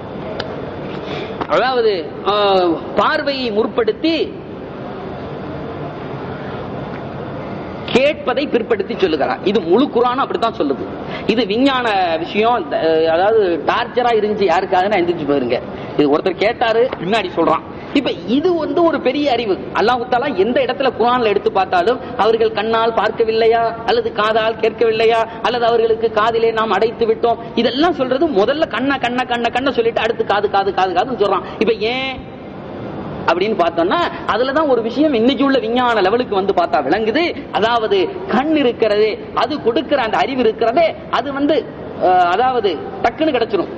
அதாவது ஆஹ், பார்வையை முற்படுத்தி கேட்பதை பிற்படுத்தி சொல்லுகிறார் இது முழு குரானும் அப்படித்தான் சொல்லுது இது விஞ்ஞான விஷயம் அஹ், அதாவது டார்ச்சரா இருந்துச்சு யாருக்காக எந்திரிச்சு போயிருங்க இது ஒருத்தர் கேட்டாரு பின்னாடி சொல்றான் இப்ப இது வந்து ஒரு பெரிய அறிவு அல்லாஹு தாலா எந்த இடத்துல குரான்ல எடுத்து பார்த்தாலும் அவர்கள் கண்ணால் பார்க்கவில்லையா அல்லது காதால் கேட்கவில்லையா அல்லது அவர்களுக்கு காதிலே நாம் அடைத்து விட்டோம் இதெல்லாம் சொல்றது முதல்ல கண்ண கண்ண கண்ண கண்ண சொல்லிட்டு அடுத்து காது காது காது காதுன்னு சொல்றான் இப்ப ஏன் அப்படின்னு பார்த்தோம்னா அதுலதான் ஒரு விஷயம் இன்னைக்கு உள்ள விஞ்ஞான லெவலுக்கு வந்து பார்த்தா விளங்குது அதாவது கண் இருக்கிறது அது கொடுக்கிற அந்த அறிவு இருக்கிறதே அது வந்து அஹ், அதாவது டக்குன்னு கிடைச்சிரும்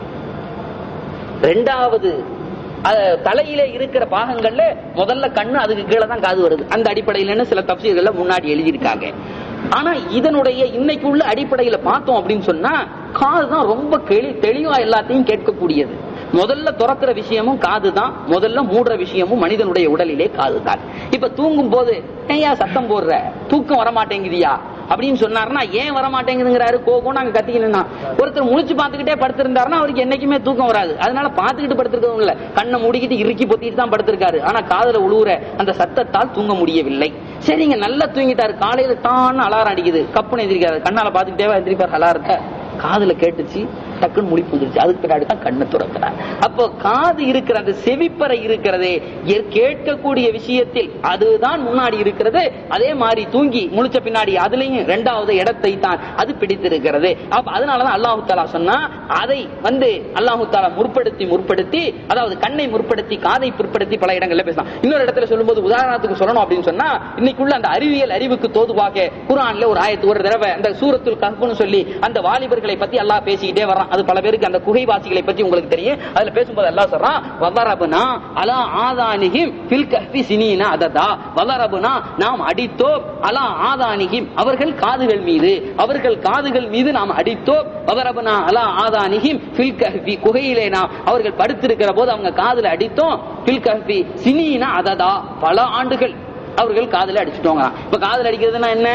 ரெண்டாவது அஹ், தலையிலே இருக்கிற பாகங்கள்ல முதல்ல கண்ணு அதுக்கு கீழே தான் காது வருது அந்த அடிப்படையிலன்னு சில தப்சீர்கள்ல முன்னாடி எழுதியிருக்காங்க ஆனா இதனுடைய இன்னைக்கு உள்ள அடிப்படையில பார்த்தோம் அப்படின்னு சொன்னா காது தான் ரொம்ப தெளி தெளிவா எல்லாத்தையும் கேட்கக்கூடியது முதல்ல துறக்கிற விஷயமும் காது தான் முதல்ல மூடுற விஷயமும் மனிதனுடைய உடலிலே காது தான் இப்ப தூங்கும் போது ஏயா சத்தம் போடுற தூக்கம் வர மாட்டேங்குதியா அப்படின்னு சொன்னாருன்னா ஏன் வர மாட்டேங்குதுங்கிறாரு கோபம் நாங்க கத்திக்கணும்னா ஒருத்தர் முழிச்சு பார்த்துக்கிட்டே படுத்திருந்தாருன்னா அவருக்கு என்னைக்குமே தூக்கம் வராது அதனால பார்த்துக்கிட்டு படுத்திருக்கவும் இல்ல கண்ணை மூடிக்கிட்டு இறுக்கி பொத்திட்டு தான் படுத்திருக்காரு ஆனா காதுல உழுவுற அந்த சத்தத்தால் தூங்க முடியவில்லை சரிங்க நல்லா தூங்கிட்டாரு காலையில தான் அலாரம் அடிக்குது கப்புன்னு எந்திரிக்காரு கண்ணால பார்த்துக்கிட்டே எந்திரிப்பார் அலாரத்தை காதுல கேட்டுச்சு டக்குன்னு முடி புதிருச்சு அதுக்கு பின்னாடி தான் கண்ணை துறக்கிறார் அப்போ காது இருக்கிற அந்த செவிப்பறை இருக்கிறதே எ- கேட்கக்கூடிய விஷயத்தில் அதுதான் முன்னாடி இருக்கிறது அதே மாதிரி தூங்கி முழிச்ச பின்னாடி அதுலயும் இரண்டாவது இடத்தை தான் அது பிடித்திருக்கிறது அப்ப அதனாலதான் அல்லாஹு தாலா சொன்னா அதை வந்து அல்லாஹு தாலா முற்படுத்தி முற்படுத்தி அதாவது கண்ணை முற்படுத்தி காதை பிற்படுத்தி பல இடங்கள்ல பேசலாம் இன்னொரு இடத்துல சொல்லும்போது உதாரணத்துக்கு சொல்லணும் அப்படின்னு சொன்னா இன்னைக்குள்ள அந்த அறிவியல் அறிவுக்கு தோதுவாக குர்ஆன்ல ஒரு ஆயத்து ஒரு தடவை அந்த சூரத்துல் கஹ்ஃப்னு சொல்லி அந்த வாலிபர்களை பத்தி அல்லாஹ் பேசிக்கிட்டே வர்றான் அது பல பேருக்கு அந்த குகைவாசிகளை பத்தி உங்களுக்கு தெரியும் அதுல பேசும்போது அல்லாஹ் சொல்றான் வல்லரபுனா அலா ஆதானிஹிம் ஃபில் கஹ்ஃபி சினீனா அததா வல்லரபுனா நாம் அடித்தோம் அலா ஆதானிஹிம் அவர்கள் காதுகள் மீது அவர்கள் காதுகள் மீது நாம் அடித்தோம் வல்லரபுனா அலா ஆதானிஹிம் ஃபில் கஹ்ஃபி குகையிலே நாம் அவர்கள் படுத்திருக்கிற போது அவங்க காதுல அடித்தோம் ஃபில் கஹ்ஃபி சினீனா அததா பல ஆண்டுகள் அவர்கள் காதுல அடிச்சுட்டோங்க இப்ப காதுல அடிக்கிறதுனா என்ன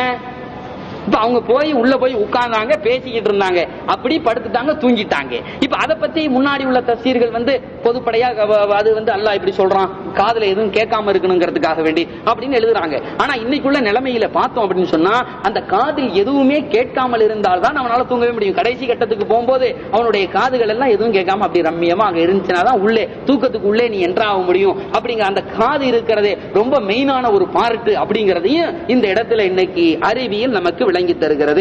இப்ப அவங்க போய் உள்ள போய் உட்கார்ந்தாங்க பேசிக்கிட்டு இருந்தாங்க அப்படி படுத்துட்டாங்க தூங்கிட்டாங்க இப்ப அத பத்தி முன்னாடி உள்ள தஸ்தீர்கள் வந்து பொதுப்படையா அவ- அவ- அது வந்து அல்லாஹ் இப்படி சொல்றான் காதுல எதுவும் கேட்காம இருக்கணுங்கிறதுக்காக வேண்டி அப்படின்னு எழுதுறாங்க ஆனா இன்னைக்குள்ள நிலைமையில பார்த்தோம் அப்படின்னு சொன்னா அந்த காதில் எதுவுமே கேட்காமல் இருந்தால்தான் அவனால தூங்கவே முடியும் கடைசி கட்டத்துக்கு போகும்போது அவனுடைய காதுகள் எல்லாம் எதுவும் கேட்காம அப்படி ரம்மியமா அங்க இருந்துச்சுனாதான் உள்ளே தூக்கத்துக்கு உள்ளே நீ என்ட்ராக முடியும் அப்படிங்கிற அந்த காது இருக்கிறதே ரொம்ப மெயினான ஒரு பார்ட்டு அப்படிங்கறதையும் இந்த இடத்துல இன்னைக்கு அறிவியல் நமக்கு விளங்கி தருகிறது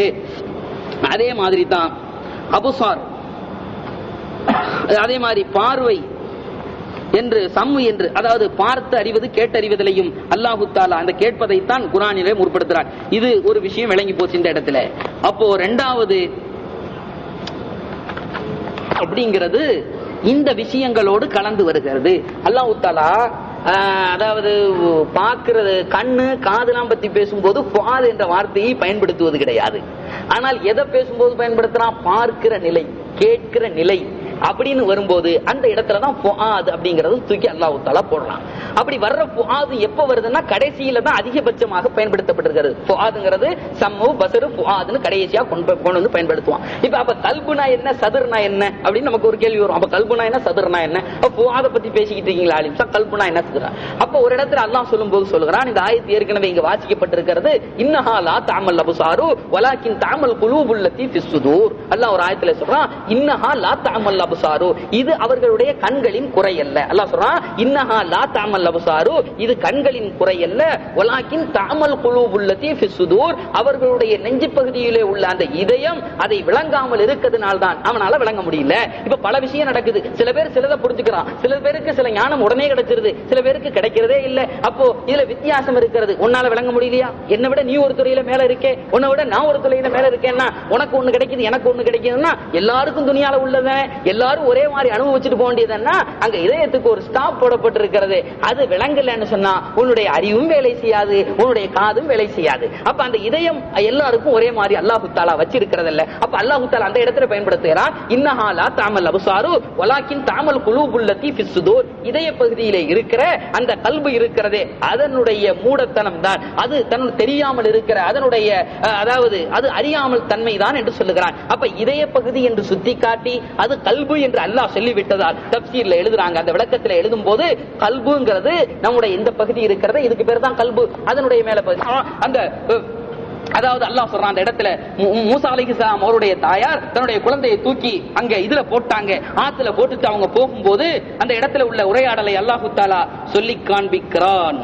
அதே மாதிரி தான் அபுசார் அதே மாதிரி பார்வை என்று சம்மு என்று அதாவது பார்த்து அறிவது கேட்டறிவதிலையும் அல்லாஹு தாலா அந்த கேட்பதைத்தான் குரானிலே முற்படுத்துறார் இது ஒரு விஷயம் விளங்கி போச்சு இந்த இடத்துல அப்போ ரெண்டாவது அப்படிங்கிறது இந்த விஷயங்களோடு கலந்து வருகிறது அல்லாஹு தாலா ஆஹ், அதாவது பார்க்கிறது கண்ணு காதெல்லாம் பத்தி பேசும்போது ஃபாது என்ற வார்த்தையை பயன்படுத்துவது கிடையாது ஆனால் எதை பேசும்போது பயன்படுத்துறான் பார்க்கிற நிலை கேட்கிற நிலை அப்படின்னு வரும்போது அந்த இடத்துல தான் ஃபுஆத் அப்படிங்கறது தூக்கி அல்லாஹ் தாலா போடலாம் அப்படி வர்ற ஃபுஆது எப்ப வருதுன்னா கடைசியில தான் அதிகபட்சமாக பயன்படுத்தப்பட்டிருக்கிறது ஃபுஆதுங்கிறது சம்மு பசரு ஃபுஆதுன்னு கடைசியா கொண்டு போய் கொண்டு வந்து பயன்படுத்துவான் இப்ப அப்ப கல்புனா என்ன சதுர்னா என்ன அப்படின்னு நமக்கு ஒரு கேள்வி வரும் அப்ப கல்புனா என்ன சதுர்னா என்ன அப்ப ஃபுஆத பத்தி பேசிக்கிட்டு இருக்கீங்களா அலிம் சார் கல்புனா என்ன சதுரா அப்ப ஒரு இடத்துல அல்லாஹ் சொல்லும்போது சொல்லுகிறான் இந்த ஆயத்து ஏற்கனவே இங்க வாசிக்கப்பட்டிருக்கிறது இன்னஹா லா தாமல் அபுசாரு வலாக்கின் தாமல் குலூபுல்லத்தி ஃபிஸ்ஸுதூர் அல்லாஹ் ஒரு ஆயத்துல சொல்றான் இன்னஹா லா தாமல் அபுசாரு இது அவர்களுடைய கண்களின் குறை அல்ல அல்லாஹ் சொல்றான் இன்னஹா லா தாமல் அபுசாரு இது கண்களின் குறை அல்ல வலாக்கின் தாமல் குலூபுல்லத்தி ஃபிஸ்ஸுதூர் அவர்களுடைய நெஞ்சு பகுதியிலே உள்ள அந்த இதயம் அதை விளங்காமல் இருக்கிறதுனால தான் அவனால விளங்க முடியல இப்ப பல விஷயம் நடக்குது சில பேர் சிலதை புரிஞ்சுக்கிறான் சில பேருக்கு சில ஞானம் உடனே கிடைச்சிருது சில பேருக்கு கிடைக்கிறதே இல்ல அப்போ இதுல வித்தியாசம் இருக்கிறது உன்னால விளங்க முடியலையா என்னை விட நீ ஒரு துறையில மேல இருக்கே உன்னை விட நான் ஒரு துறையில மேல இருக்கேன்னா உனக்கு ஒண்ணு கிடைக்குது எனக்கு ஒண்ணு கிடைக்குதுன்னா எல்லாருக்கும் துணியால உள்ளவன் எல்லாரும் ஒரே மாதிரி அனுபவிச்சுட்டு போக வேண்டியதுன்னா அங்க இதயத்துக்கு ஒரு ஸ்டாப் போடப்பட்டிருக்கிறது அது விளங்கலன்னு சொன்னா உன்னுடைய அறிவும் வேலை செய்யாது உன்னுடைய காதும் வேலை செய்யாது அப்ப அந்த இதயம் எல்லாருக்கும் ஒரே மாதிரி அல்லாஹு தாலா வச்சிருக்கிறது இல்ல அப்ப அல்லாஹு தாலா அந்த இடத்துல பயன்படுத்துகிறான் இன்னஹாலா தாமல் அபுசாரு வலாக்கின் தாமல் குலூபுல்லத்தி ஃபிஸ்ஸுதூர் இதய பகுதியிலே இருக்கிற அந்த கல்பு இருக்கிறதே அதனுடைய மூடத்தனம் தான் அது தன் தெரியாமல் இருக்கிற அதனுடைய அஹ், அதாவது அது அறியாமல் தன்மை தான் என்று சொல்லுகிறான் அப்ப இதய பகுதி என்று சுத்தி காட்டி அது கல்பு என்று அல்லாஹ் சொல்லிவிட்டதால் தப்சீர்ல எழுதுறாங்க அந்த விளக்கத்துல எழுதும் போது கல்புங்கிறது நம்முடைய இந்த பகுதி இருக்கிறது இதுக்கு பேர் தான் கல்பு அதனுடைய மேல பகுதி ஆ, அந்த அஹ், அதாவது அல்லாஹ் சொல்றான் அந்த இடத்துல மூ- மூசா அலைஹிஸ்ஸலாம் அவருடைய தாயார் தன்னுடைய குழந்தையை தூக்கி அங்க இதுல போட்டாங்க ஆத்துல போட்டுட்டு அவங்க போகும்போது அந்த இடத்துல உள்ள உரையாடலை அல்லாஹு தாலா சொல்லி காண்பிக்கிறான்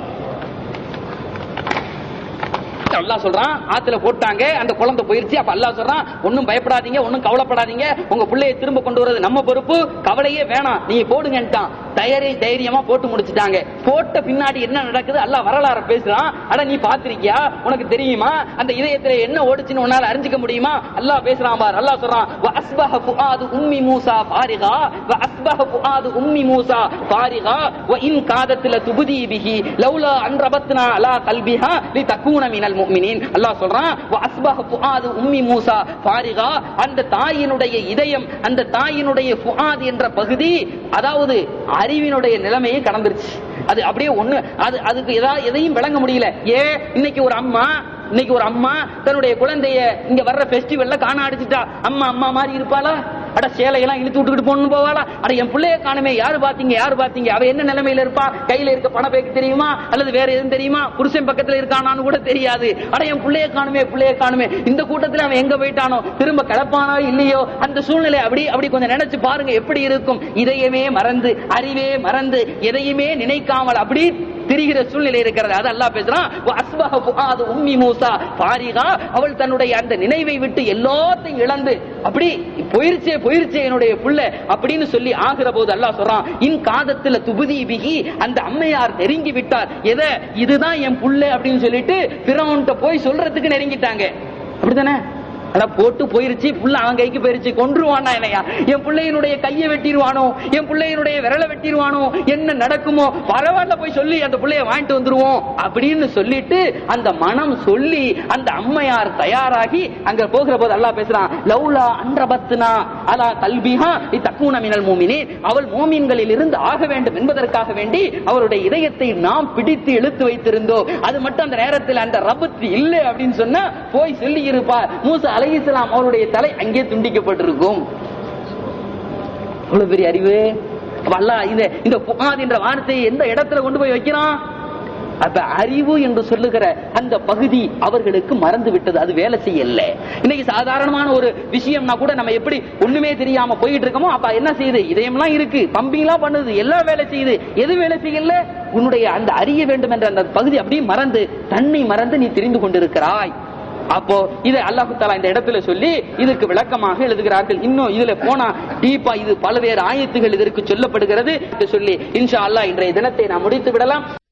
அல்லாஹ் சொல்றான் ஆத்துல போட்டாங்க அந்த குழந்தை போயிருச்சு அப்ப அல்லாஹ் சொல்றான் ஒண்ணும் பயப்படாதீங்க ஒண்ணும் கவலைப்படாதீங்க உங்க பிள்ளையை திரும்ப கொண்டு வரது நம்ம பொறுப்பு கவலையே வேணாம் நீங்க போடுங்கன்ட்டான் தயாரி தைரியமா போட்டு முடிச்சுட்டாங்க போட்ட பின்னாடி என்ன நடக்குது அல்லாஹ் வரலாற பேசுறான் அட நீ பாத்திருக்கியா உனக்கு தெரியுமா அந்த இதயத்துல என்ன ஓடுச்சுன்னு உன்னால அறிஞ்சுக்க முடியுமா அல்லாஹ் பேசுறான் பார் அல்லாஹ் சொல்றான் "வ அஸ்பஹ ஃபுஆது உம்மி மூசா ஃபாரிகா வ அஸ்பஹ ஃபுஆது உம்மி மூசா ஃபாரிகா வ இன் காதத் லதுபதி பிஹி லௌலா அன் ரபத்னா அலா கல்பிஹா லிதகூன மினல் முஃமினீன் அல்லாஹ் சொல்றான் "வ அஸ்பஹ ஃபுஆது உம்மி மூசா ஃபாரிகா அந்த தாயினுடைய இதயம் அந்த தாயினுடைய ஃபுஆத் என்ற பகுதி அதாவது அறிவினுடைய நிலைமையை கடந்துருச்சு அது அப்படியே ஒண்ணு அது அதுக்கு ஏதாவது எதையும் விளங்க முடியல ஏ இன்னைக்கு ஒரு அம்மா இன்னைக்கு ஒரு அம்மா தன்னுடைய குழந்தைய இங்க வர்ற ஃபெஸ்டிவல்ல காண அடிச்சுட்டா அம்மா அம்மா மாதிரி இருப்பாளா அட சேலையெல்லாம் இழுத்து விட்டுக்கிட்டு போகணும் போவாளா அட என் பிள்ளைய காணுமே யாரு பாத்தீங்க யாரு பாத்தீங்க அவ என்ன நிலைமையில இருப்பா கையில இருக்க பண பேக்கு தெரியுமா அல்லது வேற எதுவும் தெரியுமா புருஷன் பக்கத்துல இருக்கானான்னு கூட தெரியாது அட என் பிள்ளைய காணுமே பிள்ளைய காணுமே இந்த கூட்டத்துல அவன் எங்க போயிட்டானோ திரும்ப கிளப்பானோ இல்லையோ அந்த சூழ்நிலை அப்படி அப்படி கொஞ்சம் நினைச்சு பாருங்க எப்படி இருக்கும் இதயமே மறந்து அறிவே மறந்து எதையுமே நினைக்காமல் அப்படி திரிகிற சூழ்நிலை இருக்கிறது அது அல்லாஹ் பேசுறான் "வ அஸ்பஹ ஃபுஆது உம்மி மூசா ஃபாரிகா அவள் தன்னுடைய அந்த நினைவை விட்டு எல்லாத்தையும் இழந்து அப்படி போயிருச்சே போயிருச்சே என்னுடைய புள்ள அப்படின்னு சொல்லி ஆகிற போது அல்லாஹ் சொல்றான் இன் காதத்துல துபுதி பிகி அந்த அம்மையார் நெருங்கி விட்டார் எதை இதுதான் என் புள்ள அப்படின்னு சொல்லிட்டு பிறவன்கிட்ட போய் சொல்றதுக்கு நெருங்கிட்டாங்க அப்படிதானே அட போட்டு போயிருச்சு புள்ள அவன் கைக்கு போயிருச்சு கொன்றுவானா என்னையா என் பிள்ளையினுடைய கையை வெட்டிடுவானோ என் பிள்ளையினுடைய விரலை வெட்டிடுவானோ என்ன நடக்குமோ பரவாயில்ல போய் சொல்லி அந்த பிள்ளைய வாங்கிட்டு வந்துருவோம் அப்படின்னு சொல்லிட்டு அந்த மனம் சொல்லி அந்த அம்மையார் தயாராகி அங்க போகிற போது அல்லாஹ் பேசுறான் லவ்லா அன்றபத்னா அலா கல்பிஹா தக்கூன மினல் மூமினே அவள் மோமீன்களில் இருந்து ஆக வேண்டும் என்பதற்காக வேண்டி அவருடைய இதயத்தை நாம் பிடித்து இழுத்து வைத்திருந்தோம் அது மட்டும் அந்த நேரத்தில் அந்த ரபத்து இல்லை அப்படின்னு சொன்னா போய் சொல்லி இருப்பார் மூசா அலைஹிஸ்ஸலாம் அவருடைய தலை அங்கே துண்டிக்கப்பட்டிருக்கும் அவ்வளவு பெரிய அறிவு அப்ப அல்லாஹ் இந்த இந்த புகாத் என்ற வார்த்தையை எந்த இடத்துல கொண்டு போய் வைக்கிறான் அப்ப அறிவு என்று சொல்லுகிற அந்த பகுதி அவர்களுக்கு மறந்து விட்டது அது வேலை செய்யல இன்னைக்கு சாதாரணமான ஒரு விஷயம்னா கூட நம்ம எப்படி ஒண்ணுமே தெரியாம போயிட்டு இருக்கோமோ அப்ப என்ன செய்யுது இதயம்லாம் இருக்கு பம்பிங்லாம் பண்ணுது எல்லாம் வேலை செய்யுது எது வேலை செய்யல உன்னுடைய அந்த அறிய வேண்டும் என்ற அந்த பகுதி அப்படியே மறந்து தன்னை மறந்து நீ தெரிந்து கொண்டிருக்கிறாய் அப்போ இதை அல்லாஹு தாலா இந்த இடத்துல சொல்லி இதுக்கு விளக்கமாக எழுதுகிறார்கள் இன்னும் இதுல போனா டீப்பா இது பல்வேறு ஆயத்துகள் இதற்கு சொல்லப்படுகிறது என்று சொல்லி இன்ஷா அல்லாஹ் இன்றைய தினத்தை நாம் முடித்து விடலாம்